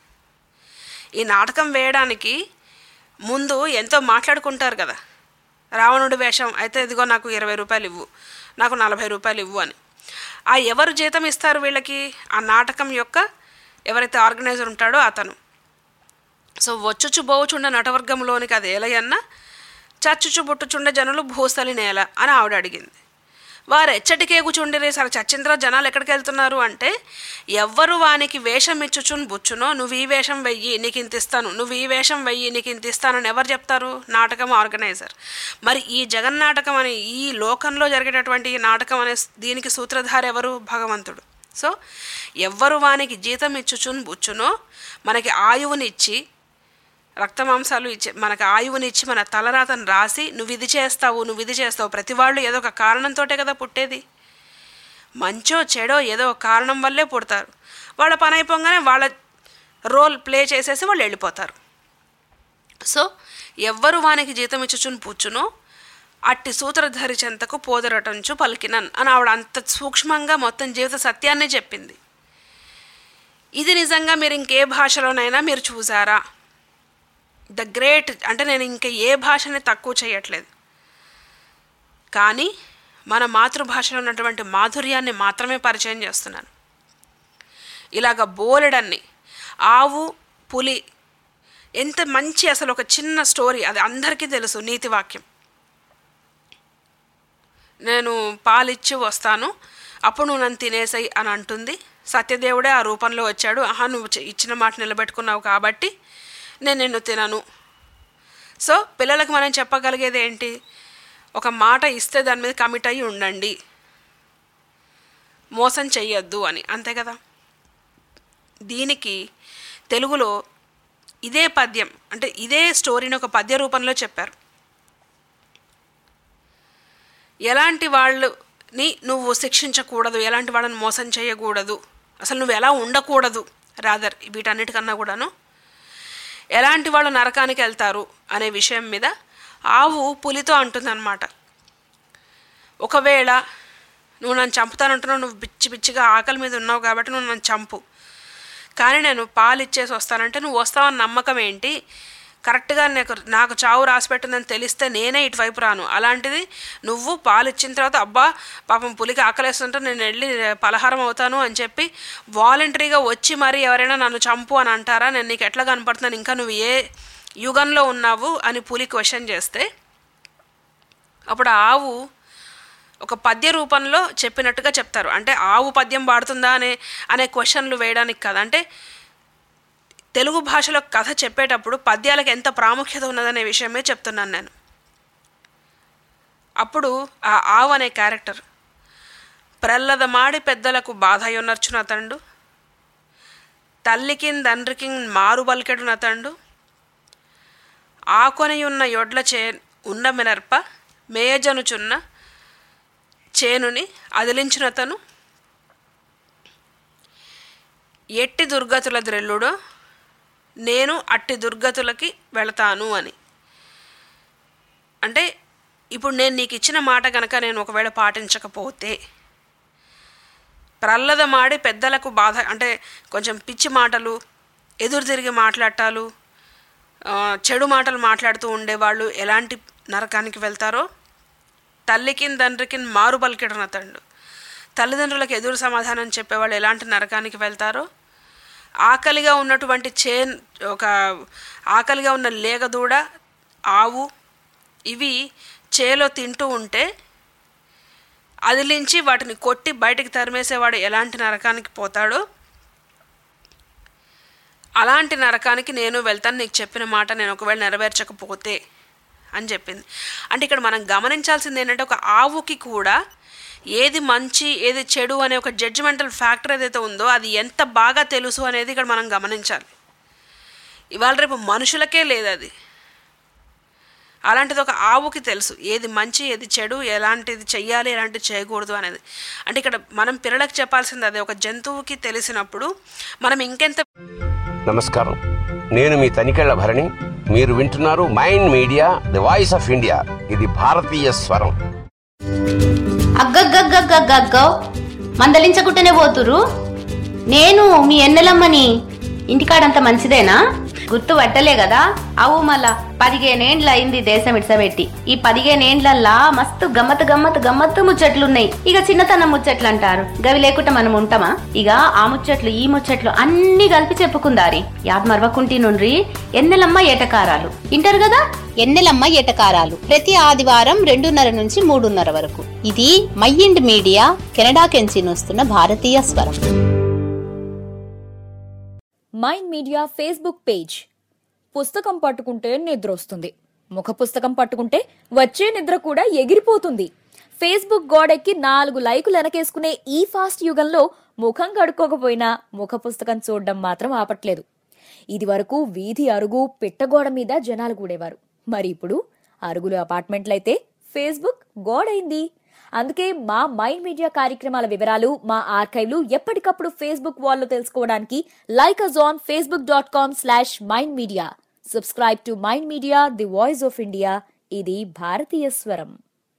ఈ నాటకం వేయడానికి ముందు ఎంతో మాట్లాడుకుంటారు కదా రావణుడి వేషం అయితే ఇదిగో నాకు ఇరవై రూపాయలు ఇవ్వు నాకు నలభై రూపాయలు ఇవ్వు అని ఆ ఎవరు జీతం ఇస్తారు వీళ్ళకి ఆ నాటకం యొక్క ఎవరైతే ఆర్గనైజర్ ఉంటాడో అతను సో వచ్చుచు బోవుచుండ నటవర్గంలోనికి అది ఏలయన్న చచ్చుచు బుట్టుచుండ జనులు భూస్థలి నేల అని ఆవిడ అడిగింది వారు ఎచ్చటికే కూచుండిరే సరే చచ్చింద్ర జనాలు ఎక్కడికి వెళ్తున్నారు అంటే ఎవ్వరు వానికి వేషం ఇచ్చుచున్ బుచ్చునో నువ్వు ఈ వేషం వెయ్యి నీకు ఇంత ఇస్తాను నువ్వు ఈ వేషం వెయ్యి నీకు ఇంత ఇస్తానని ఎవరు చెప్తారు నాటకం ఆర్గనైజర్ మరి ఈ జగన్నాటకం అనే ఈ లోకంలో జరిగేటటువంటి ఈ నాటకం అనే దీనికి సూత్రధారి ఎవరు భగవంతుడు సో ఎవ్వరు వానికి జీతం ఇచ్చుచున్ బుచ్చునో మనకి ఆయువునిచ్చి రక్తమాంసాలు ఇచ్చి మనకు ఆయువునిచ్చి మన తలరాతను రాసి నువ్వు ఇది చేస్తావు నువ్వు ఇది చేస్తావు ప్రతి వాళ్ళు ఏదో ఒక కారణంతోటే కదా పుట్టేది మంచో చెడో ఏదో ఒక కారణం వల్లే పుడతారు వాళ్ళ పని అయిపోగానే వాళ్ళ రోల్ ప్లే చేసేసి వాళ్ళు వెళ్ళిపోతారు సో ఎవ్వరు వానికి జీతం ఇచ్చుచుని పుచ్చునో అట్టి సూత్రధారి చెంతకు పోదరటంచు పలికినన్ అని ఆవిడ అంత సూక్ష్మంగా మొత్తం జీవిత సత్యాన్ని చెప్పింది ఇది నిజంగా మీరు ఇంకే భాషలోనైనా మీరు చూసారా ద గ్రేట్ అంటే నేను ఇంకా ఏ భాషని తక్కువ చేయట్లేదు కానీ మన మాతృభాషలో ఉన్నటువంటి మాధుర్యాన్ని మాత్రమే పరిచయం చేస్తున్నాను ఇలాగ బోలెడన్ని ఆవు పులి ఎంత మంచి అసలు ఒక చిన్న స్టోరీ అది అందరికీ తెలుసు నీతి వాక్యం నేను పాలిచ్చి వస్తాను అప్పుడు నువ్వు నన్ను తినేసాయి అని అంటుంది సత్యదేవుడే ఆ రూపంలో వచ్చాడు ఆహా నువ్వు చె- ఇచ్చిన మాట నిలబెట్టుకున్నావు కాబట్టి నేను నిన్ను తినను సో పిల్లలకు మనం చెప్పగలిగేది ఏంటి ఒక మాట ఇస్తే దాని మీద కమిట్ అయ్యి ఉండండి మోసం చెయ్యొద్దు అని అంతే కదా దీనికి తెలుగులో ఇదే పద్యం అంటే ఇదే స్టోరీని ఒక పద్య రూపంలో చెప్పారు ఎలాంటి వాళ్ళని నువ్వు శిక్షించకూడదు ఎలాంటి వాళ్ళని మోసం చేయకూడదు అసలు నువ్వు ఎలా ఉండకూడదు రాదర్ వీటన్నిటికన్నా కూడాను ఎలాంటి వాళ్ళు నరకానికి వెళ్తారు అనే విషయం మీద ఆవు పులితో అంటుందన్నమాట ఒకవేళ నువ్వు నన్ను చంపుతానంటున్నావు నువ్వు పిచ్చి పిచ్చిగా ఆకలి మీద ఉన్నావు కాబట్టి నువ్వు నన్ను చంపు కానీ నేను పాలు ఇచ్చేసి వస్తానంటే నువ్వు వస్తావని నమ్మకం ఏంటి కరెక్ట్గా నాకు నాకు చావు రాసి పెట్టిందని తెలిస్తే నేనే ఇటువైపు రాను అలాంటిది నువ్వు పాలు ఇచ్చిన తర్వాత అబ్బా పాపం పులికి ఆకలేస్తుంటే నేను వెళ్ళి పలహారం అవుతాను అని చెప్పి వాలంటరీగా వచ్చి మరి ఎవరైనా నన్ను చంపు అని అంటారా నేను నీకు ఎట్లా కనపడుతున్నాను ఇంకా నువ్వు ఏ యుగంలో ఉన్నావు అని పులి క్వశ్చన్ చేస్తే అప్పుడు ఆ ఆవు ఒక పద్య రూపంలో చెప్పినట్టుగా చెప్తారు అంటే ఆవు పద్యం పాడుతుందా అనే అనే క్వశ్చన్లు వేయడానికి కదా అంటే తెలుగు భాషలో కథ చెప్పేటప్పుడు పద్యాలకు ఎంత ప్రాముఖ్యత ఉన్నదనే విషయమే చెప్తున్నాను నేను అప్పుడు ఆ ఆవు అనే క్యారెక్టర్ ప్రల్లద మాడి పెద్దలకు బాధయునర్చున తండు తల్లికి తండ్రికి మారు బలికెడున తండు ఆకొనియున్న యొడ్ల చే ఉన్న మినర్ప మేయజనుచున్న చేనుని అదిలించినతను ఎట్టి దుర్గతుల ద్రెల్లుడో నేను అట్టి దుర్గతులకి వెళతాను అని అంటే ఇప్పుడు నేను నీకు ఇచ్చిన మాట కనుక నేను ఒకవేళ పాటించకపోతే ప్రల్లదమాడి పెద్దలకు బాధ అంటే కొంచెం పిచ్చి మాటలు ఎదురు తిరిగి మాట్లాడటాలు ఆ, చెడు మాటలు మాట్లాడుతూ ఉండేవాళ్ళు ఎలాంటి నరకానికి వెళ్తారో తల్లికి తండ్రికి మారు పలికెడన తండు తల్లిదండ్రులకు ఎదురు సమాధానం చెప్పేవాళ్ళు ఎలాంటి నరకానికి వెళ్తారో ఆకలిగా ఉన్నటువంటి చే ఒక ఆకలిగా ఉన్న లేగదూడ ఆవు ఇవి చేలో తింటూ ఉంటే అదిలించి వాటిని కొట్టి బయటికి తరిమేసేవాడు ఎలాంటి నరకానికి పోతాడో అలాంటి నరకానికి నేను వెళ్తాను నీకు చెప్పిన మాట నేను ఒకవేళ నెరవేర్చకపోతే అని చెప్పింది అంటే ఇక్కడ మనం గమనించాల్సింది ఏంటంటే ఒక ఆవుకి కూడా ఏది మంచి ఏది చెడు అనే ఒక జడ్జిమెంటల్ ఫ్యాక్టర్ ఏదైతే ఉందో అది ఎంత బాగా తెలుసు అనేది ఇక్కడ మనం గమనించాలి ఇవాళ రేపు మనుషులకే లేదు అది అలాంటిది ఒక ఆవుకి తెలుసు ఏది మంచి ఏది చెడు ఎలాంటిది చెయ్యాలి ఎలాంటిది చేయకూడదు అనేది అంటే ఇక్కడ మనం పిల్లలకు చెప్పాల్సింది అదే ఒక జంతువుకి తెలిసినప్పుడు మనం ఇంకెంత నమస్కారం నేను మీ తనికెళ్ల భరణి మీరు వింటున్నారు Mind Media the voice of India ఇది భారతీయ స్వరం అగ్గగ్గగ్గగ్గగ్గో మందలించకుంటేనే పోతురు నేను మీ ఎన్నెలమ్మని ఇంటికాడంత మంచిదేనా గుర్తు పట్టలే కదా అవు మళ్ళా పదిహేనేండ్ల అయింది దేశం ఇడ్సబెట్టి ఈ పదిహేనేండ్లల్లా మస్తు గమ్మత్ గమ్మత్ గమ్మత్తు ముచ్చట్లున్నాయి ఇక చిన్నతనం ముచ్చట్లు అంటారు గవి లేకుండా మనం ఉంటామా ఇక ఆ ముచ్చట్లు ఈ ముచ్చట్లు అన్ని కలిపి చెప్పుకుందారి యాద్ మరవకుంటి నుండ్రి ఎన్నెలమ్మ ఏటకారాలు ఇంటారు కదా ఎన్నెలమ్మ ఎటకారాలు ప్రతి ఆదివారం రెండున్నర నుంచి మూడున్నర వరకు ఇది మైండ్ మీడియా కెనడా కెంచి వస్తున్న భారతీయ స్వరం మైండ్ మీడియా ఫేస్బుక్ పేజ్ పుస్తకం పట్టుకుంటే నిద్ర వస్తుంది ముఖ పుస్తకం పట్టుకుంటే వచ్చే నిద్ర కూడా ఎగిరిపోతుంది ఫేస్బుక్ గోడెక్కి నాలుగు లైకులు వెనకేసుకునే ఈ ఫాస్ట్ యుగంలో ముఖం కడుక్కోకపోయినా ముఖ పుస్తకం చూడడం మాత్రం ఆపట్లేదు ఇది వరకు వీధి అరుగు పిట్టగోడ మీద జనాలు కూడేవారు మరి ఇప్పుడు అరుగులు అపార్ట్మెంట్లయితే ఫేస్బుక్ గోడైంది అందుకే మా మైండ్ మీడియా కార్యక్రమాల వివరాలు మా ఆర్కైవ్లు ఎప్పటికప్పుడు ఫేస్బుక్ వాల్లో తెలుసుకోవడానికి like us on Facebook dot com slash Mind Media subscribe to Mind Media the voice of India ఇది భారతీయ స్వరం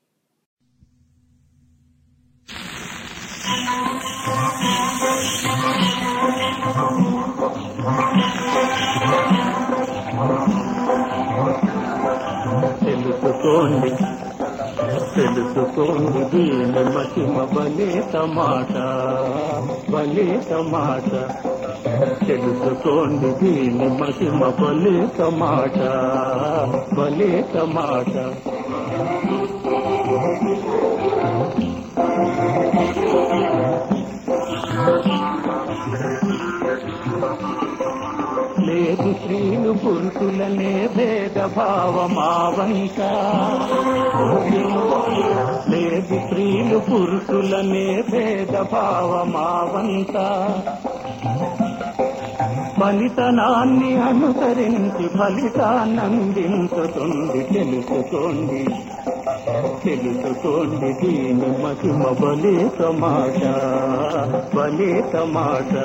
తెలుసుకోండి తెలుసుకోండి దీని మహిమ బలే టమాట బలే టమాట తెలుసుకోండి దీని మహిమ బలే టమాట బలే టమాట లేదు స్త్రీలు పురుషులనే భేద భావమావంత లేదు స్త్రీలు పురుషులనే భేద భావమావంత ఫలితనాన్ని అనుసరించి ఫలితాన్నందించుతుంది తెలుసుకోండి తెలుసుకోండి దీని మహిమ బలే తమాట బలే తమాట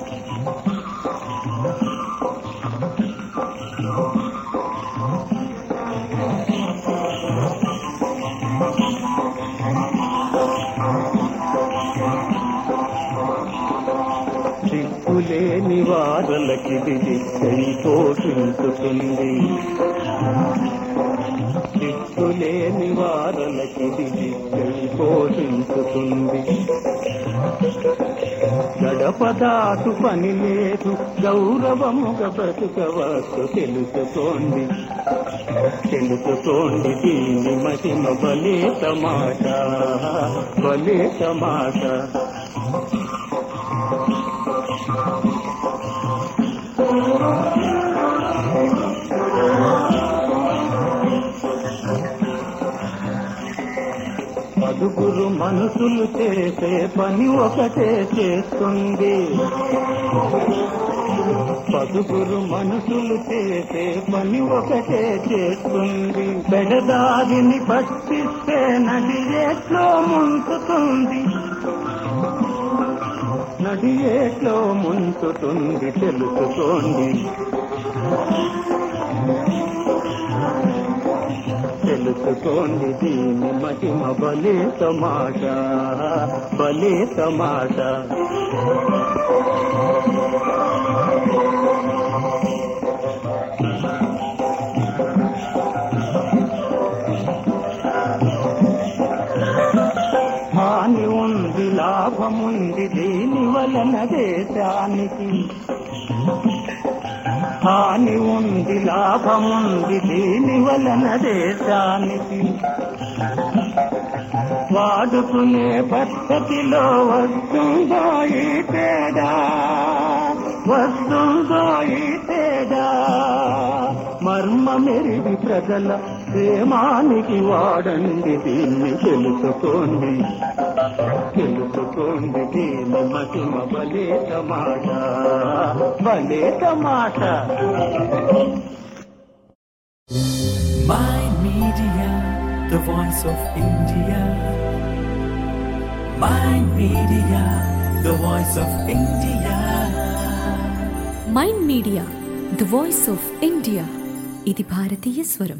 దిక్కులేని వారలకి దిక్కై పోషించుతుంది దిక్కులేని వారలకి దిక్కై పోషించుతుంది గడప దాటు పని లేదు గౌరవముగా బ్రతుకవచ్చు తెలుసుకోండి తెలుసుకోండి దీని మహిమ బలే తమాట బలే తమాట పదుగురు మనసులు చేసే పని ఒకటే చేస్తుంది పదుగురు మనసులు చేసే పని ఒకటే చేస్తుంది పెడదారిని పట్టిస్తే నడియేట్లో ముంచుతుంది నడియేట్లో ముంచుతుంది తెలుసుకోండి తెలుసుకోండి దీని మహిమ బలే తమాట బలే తమాట హాని ఉంది లాభముంది దీని వలన దేశానికి హాని ఉంది లాభముంది దీని వలన దేశానికి వాడుకునే పద్ధతిలో వస్తుందో ఈ తేడా వస్తుందో ఈ తేడా మర్మమెరిగి ప్రజల ప్రేమానికి వాడండి దీన్ని తెలుసుకోండి తెలుసుకోండి దీని మహిమ బలే టమాట బలే టమాట My Media, the voice of India. My Media, the voice of India. Mind Media the voice of India ఇది భారతీయ స్వరం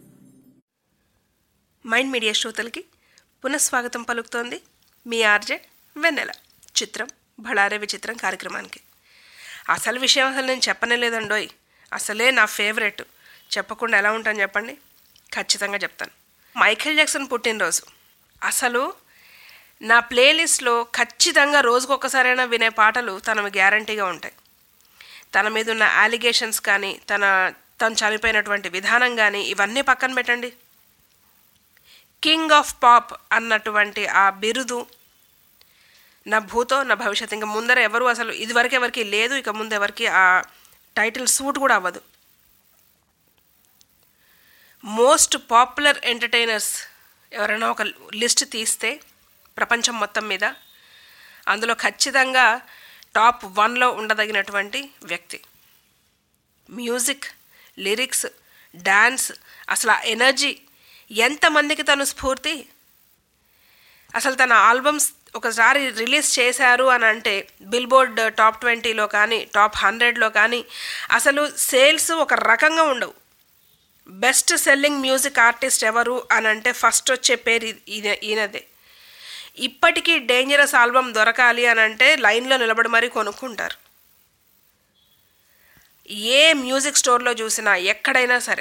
మైండ్ మీడియా శ్రోతలకి పునఃస్వాగతం పలుకుతోంది మీ ఆర్జే వెన్నెల చిత్రం బళారే విచిత్రం కార్యక్రమానికి అసలు విషయం అసలు నేను చెప్పనే లేదండోయ్ అసలే నా ఫేవరెట్ చెప్పకుండా ఎలా ఉంటాను చెప్పండి ఖచ్చితంగా చెప్తాను మైఖేల్ జాక్సన్ పుట్టినరోజు అసలు నా ప్లేలిస్ట్లో ఖచ్చితంగా రోజుకొకసారైనా వినే పాటలు తనవి గ్యారంటీగా ఉంటాయి తన మీద ఉన్న అలిగేషన్స్ కానీ తన తను చనిపోయినటువంటి విధానం కానీ ఇవన్నీ పక్కన పెట్టండి కింగ్ ఆఫ్ పాప్ అన్నటువంటి ఆ బిరుదు నా భూతో నా భవిష్యత్ ఇంకా ముందర ఎవరు అసలు ఇదివరకు ఎవరికి లేదు ఇక ముందు ఎవరికి ఆ టైటిల్ సూట్ కూడా అవ్వదు మోస్ట్ పాపులర్ ఎంటర్టైనర్స్ ఎవరైనా ఒక లిస్ట్ తీస్తే ప్రపంచం మొత్తం మీద అందులో ఖచ్చితంగా టాప్ వన్లో ఉండదగినటువంటి వ్యక్తి మ్యూజిక్ లిరిక్స్ డ్యాన్స్ అసలు ఆ ఎనర్జీ ఎంతమందికి తను స్ఫూర్తి అసలు తన ఆల్బమ్స్ ఒకసారి రిలీజ్ చేశారు అని అంటే బిల్బోర్డ్ టాప్ ట్వంటీలో కానీ టాప్ హండ్రెడ్లో కానీ అసలు సేల్స్ ఒక రకంగా ఉండవు బెస్ట్ సెల్లింగ్ మ్యూజిక్ ఆర్టిస్ట్ ఎవరు అని అంటే ఫస్ట్ వచ్చే పేరు ఈ- ఈయన ఈయనదే ఇప్పటికీ డేంజరస్ ఆల్బమ్ దొరకాలి అని అంటే లైన్లో నిలబడి మరీ కొనుక్కుంటారు ఏ మ్యూజిక్ స్టోర్లో చూసినా ఎక్కడైనా సరే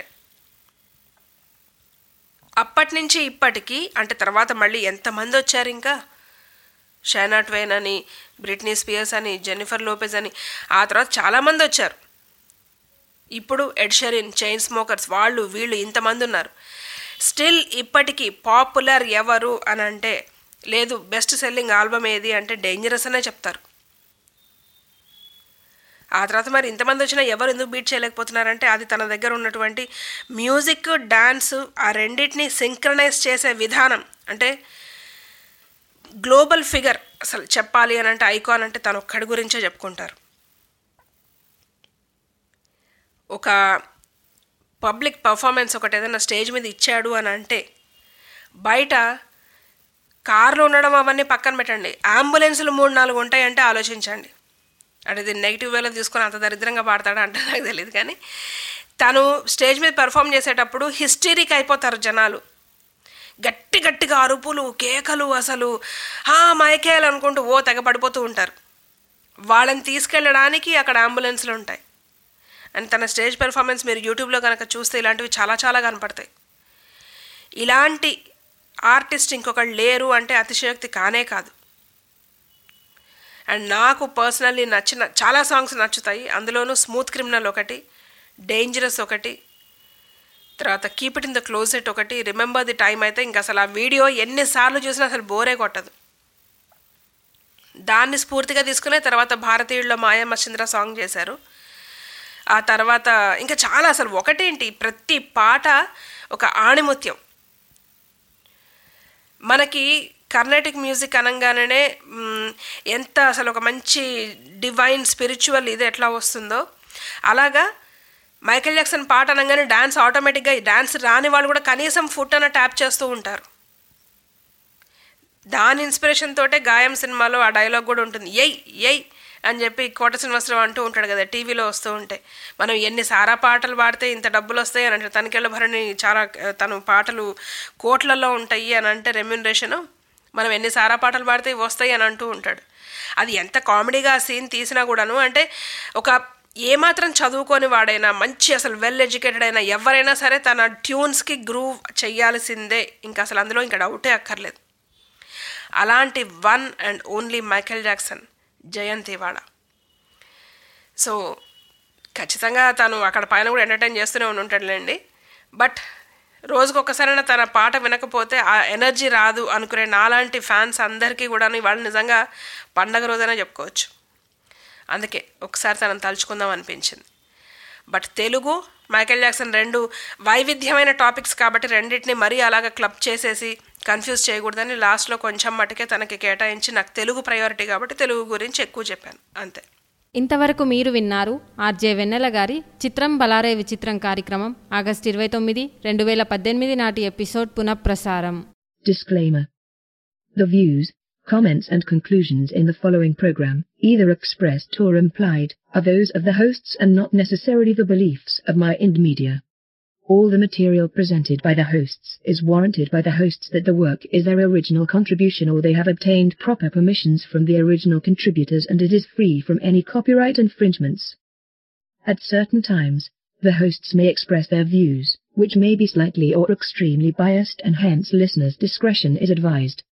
అప్పటి నుంచి ఇప్పటికీ అంటే తర్వాత మళ్ళీ ఎంతమంది వచ్చారు ఇంకా షైనా ట్వైన్ అని బ్రిట్నీ స్పియర్స్ అని జెన్నిఫర్ లోపెజ్ అని ఆ తర్వాత చాలామంది వచ్చారు ఇప్పుడు ఎడ్షరిన్ చైన్ స్మోకర్స్ వాళ్ళు వీళ్ళు ఇంతమంది ఉన్నారు స్టిల్ ఇప్పటికీ పాపులర్ ఎవరు అని అంటే లేదు బెస్ట్ సెల్లింగ్ ఆల్బమ్ ఏది అంటే డేంజరస్ అనే చెప్తారు ఆ తర్వాత మరి ఇంతమంది వచ్చినా ఎవరు ఎందుకు బీట్ చేయలేకపోతున్నారంటే అది తన దగ్గర ఉన్నటువంటి మ్యూజిక్ డాన్స్ ఆ రెండింటిని సింక్రనైజ్ చేసే విధానం అంటే గ్లోబల్ ఫిగర్ అసలు చెప్పాలి అని అంటే ఐకాన్ అంటే తను ఒక్కడి గురించే చెప్పుకుంటారు ఒక పబ్లిక్ పర్ఫార్మెన్స్ ఒకటి ఏదైనా స్టేజ్ మీద ఇచ్చాడు అని అంటే బయట కార్లు ఉండడం అవన్నీ పక్కన పెట్టండి అంబులెన్సులు మూడు నాలుగు ఉంటాయంటే ఆలోచించండి అంటే ఇది నెగిటివ్ వేలో తీసుకొని అంత దరిద్రంగా పాడతాడా అంటే నాకు తెలియదు కానీ తను స్టేజ్ మీద పెర్ఫామ్ చేసేటప్పుడు హిస్టరీక్ అయిపోతారు జనాలు గట్టి గట్టిగా అరుపులు కేకలు అసలు హా మైకేలు అనుకుంటూ ఓ తెగ పడిపోతూ ఉంటారు వాళ్ళని తీసుకెళ్ళడానికి అక్కడ అంబులెన్స్లు ఉంటాయి అండ్ తన స్టేజ్ పెర్ఫార్మెన్స్ మీరు యూట్యూబ్లో కనుక చూస్తే ఇలాంటివి చాలా చాలా కనపడతాయి ఇలాంటి ఆర్టిస్ట్ ఇంకొకళ్ళు లేరు అంటే అతిశయోక్తి కానే కాదు అండ్ నాకు పర్సనల్లీ నచ్చిన చాలా సాంగ్స్ నచ్చుతాయి అందులోనూ స్మూత్ క్రిమినల్ ఒకటి డేంజరస్ ఒకటి తర్వాత Keep It in the Closet ఒకటి రిమెంబర్ ది టైం అయితే ఇంకా అసలు ఆ వీడియో ఎన్నిసార్లు చూసినా అసలు బోరే కొట్టదు దాన్ని స్ఫూర్తిగా తీసుకునే తర్వాత భారతీయుల్లో మాయమ్మ చంద్ర సాంగ్ చేశారు ఆ తర్వాత ఇంకా చాలా అసలు ఒకటేంటి ప్రతి పాట ఒక ఆణిముత్యం మనకి కర్ణాటిక్ మ్యూజిక్ అనగానే మ్, ఎంత అసలు ఒక మంచి డివైన్ స్పిరిచువల్ ఇది ఎట్లా వస్తుందో అలాగా మైకేల్ జాక్సన్ పాట అనగానే డ్యాన్స్ ఆటోమేటిక్గా డ్యాన్స్ రాని వాళ్ళు కూడా కనీసం ఫుట్ అన్న ట్యాప్ చేస్తూ ఉంటారు దాని ఇన్స్పిరేషన్ తోటే గాయం సినిమాలో ఆ డైలాగ్ కూడా ఉంటుంది ఎయ్ ఎయ్ అని చెప్పి కోట శ్రీనివాసరావు అంటూ ఉంటాడు కదా టీవీలో వస్తూ ఉంటే మనం ఎన్ని సారా పాటలు పాడితే ఇంత డబ్బులు వస్తాయి అని అంటే తనికెళ్ళ భరణి చాలా ఆ, తను పాటలు కోట్లలో ఉంటాయి అని అంటే రెమ్యునరేషన్ మనం ఎన్ని సారా పాటలు పాడితే ఇవి వస్తాయి అని అంటూ ఉంటాడు అది ఎంత కామెడీగా ఆ సీన్ తీసినా కూడాను అంటే ఒక ఏమాత్రం చదువుకొని వాడైనా మంచి అసలు వెల్ ఎడ్యుకేటెడ్ అయినా ఎవరైనా సరే తన ట్యూన్స్కి గ్రూవ్ చెయ్యాల్సిందే ఇంకా అసలు అందులో ఇంకా డౌటే అక్కర్లేదు అలాంటి one and only Michael Jackson జయంతివాడ సో ఖచ్చితంగా తను అక్కడ పైన కూడా ఎంటర్టైన్ చేస్తూనే ఉండి ఉంటాడులేండి బట్ రోజుకొకసారైనా తన పాట వినకపోతే ఆ ఎనర్జీ రాదు అనుకునే నాలాంటి ఫ్యాన్స్ అందరికీ కూడా వాళ్ళు నిజంగా పండగ రోజైనా చెప్పుకోవచ్చు అందుకే ఒకసారి తనను తలుచుకుందాం అనిపించింది బట్ తెలుగు మైకేల్ జాక్సన్ రెండు వైవిధ్యమైన టాపిక్స్ కాబట్టి రెండింటిని మరీ అలాగ క్లబ్ చేసేసి కన్ఫ్యూజ్ చేయకూడదని లాస్ట్లో కొంచెం మటుకే తనకి కేటాయించి నాకు తెలుగు ప్రయారిటీ కాబట్టి తెలుగు గురించి ఎక్కువ చెప్పాను అంతే ఇంతవరకు మీరు విన్నారు ఆర్జే వెన్నెల గారి చిత్రం బలారే విచిత్రం కార్యక్రమం ఆగస్టు ఇరవై తొమ్మిది రెండు వేల పద్దెనిమిది నాటి ఎపిసోడ్ పునఃప్రసారం Disclaimer. The views, comments and conclusions in the following program, either expressed or implied, are those of the hosts and not necessarily the beliefs of my Ind Media. All the material presented by the hosts is warranted by the hosts that the work is their original contribution or they have obtained proper permissions from the original contributors and it is free from any copyright infringements. At certain times, the hosts may express their views, which may be slightly or extremely biased and hence listeners' discretion is advised.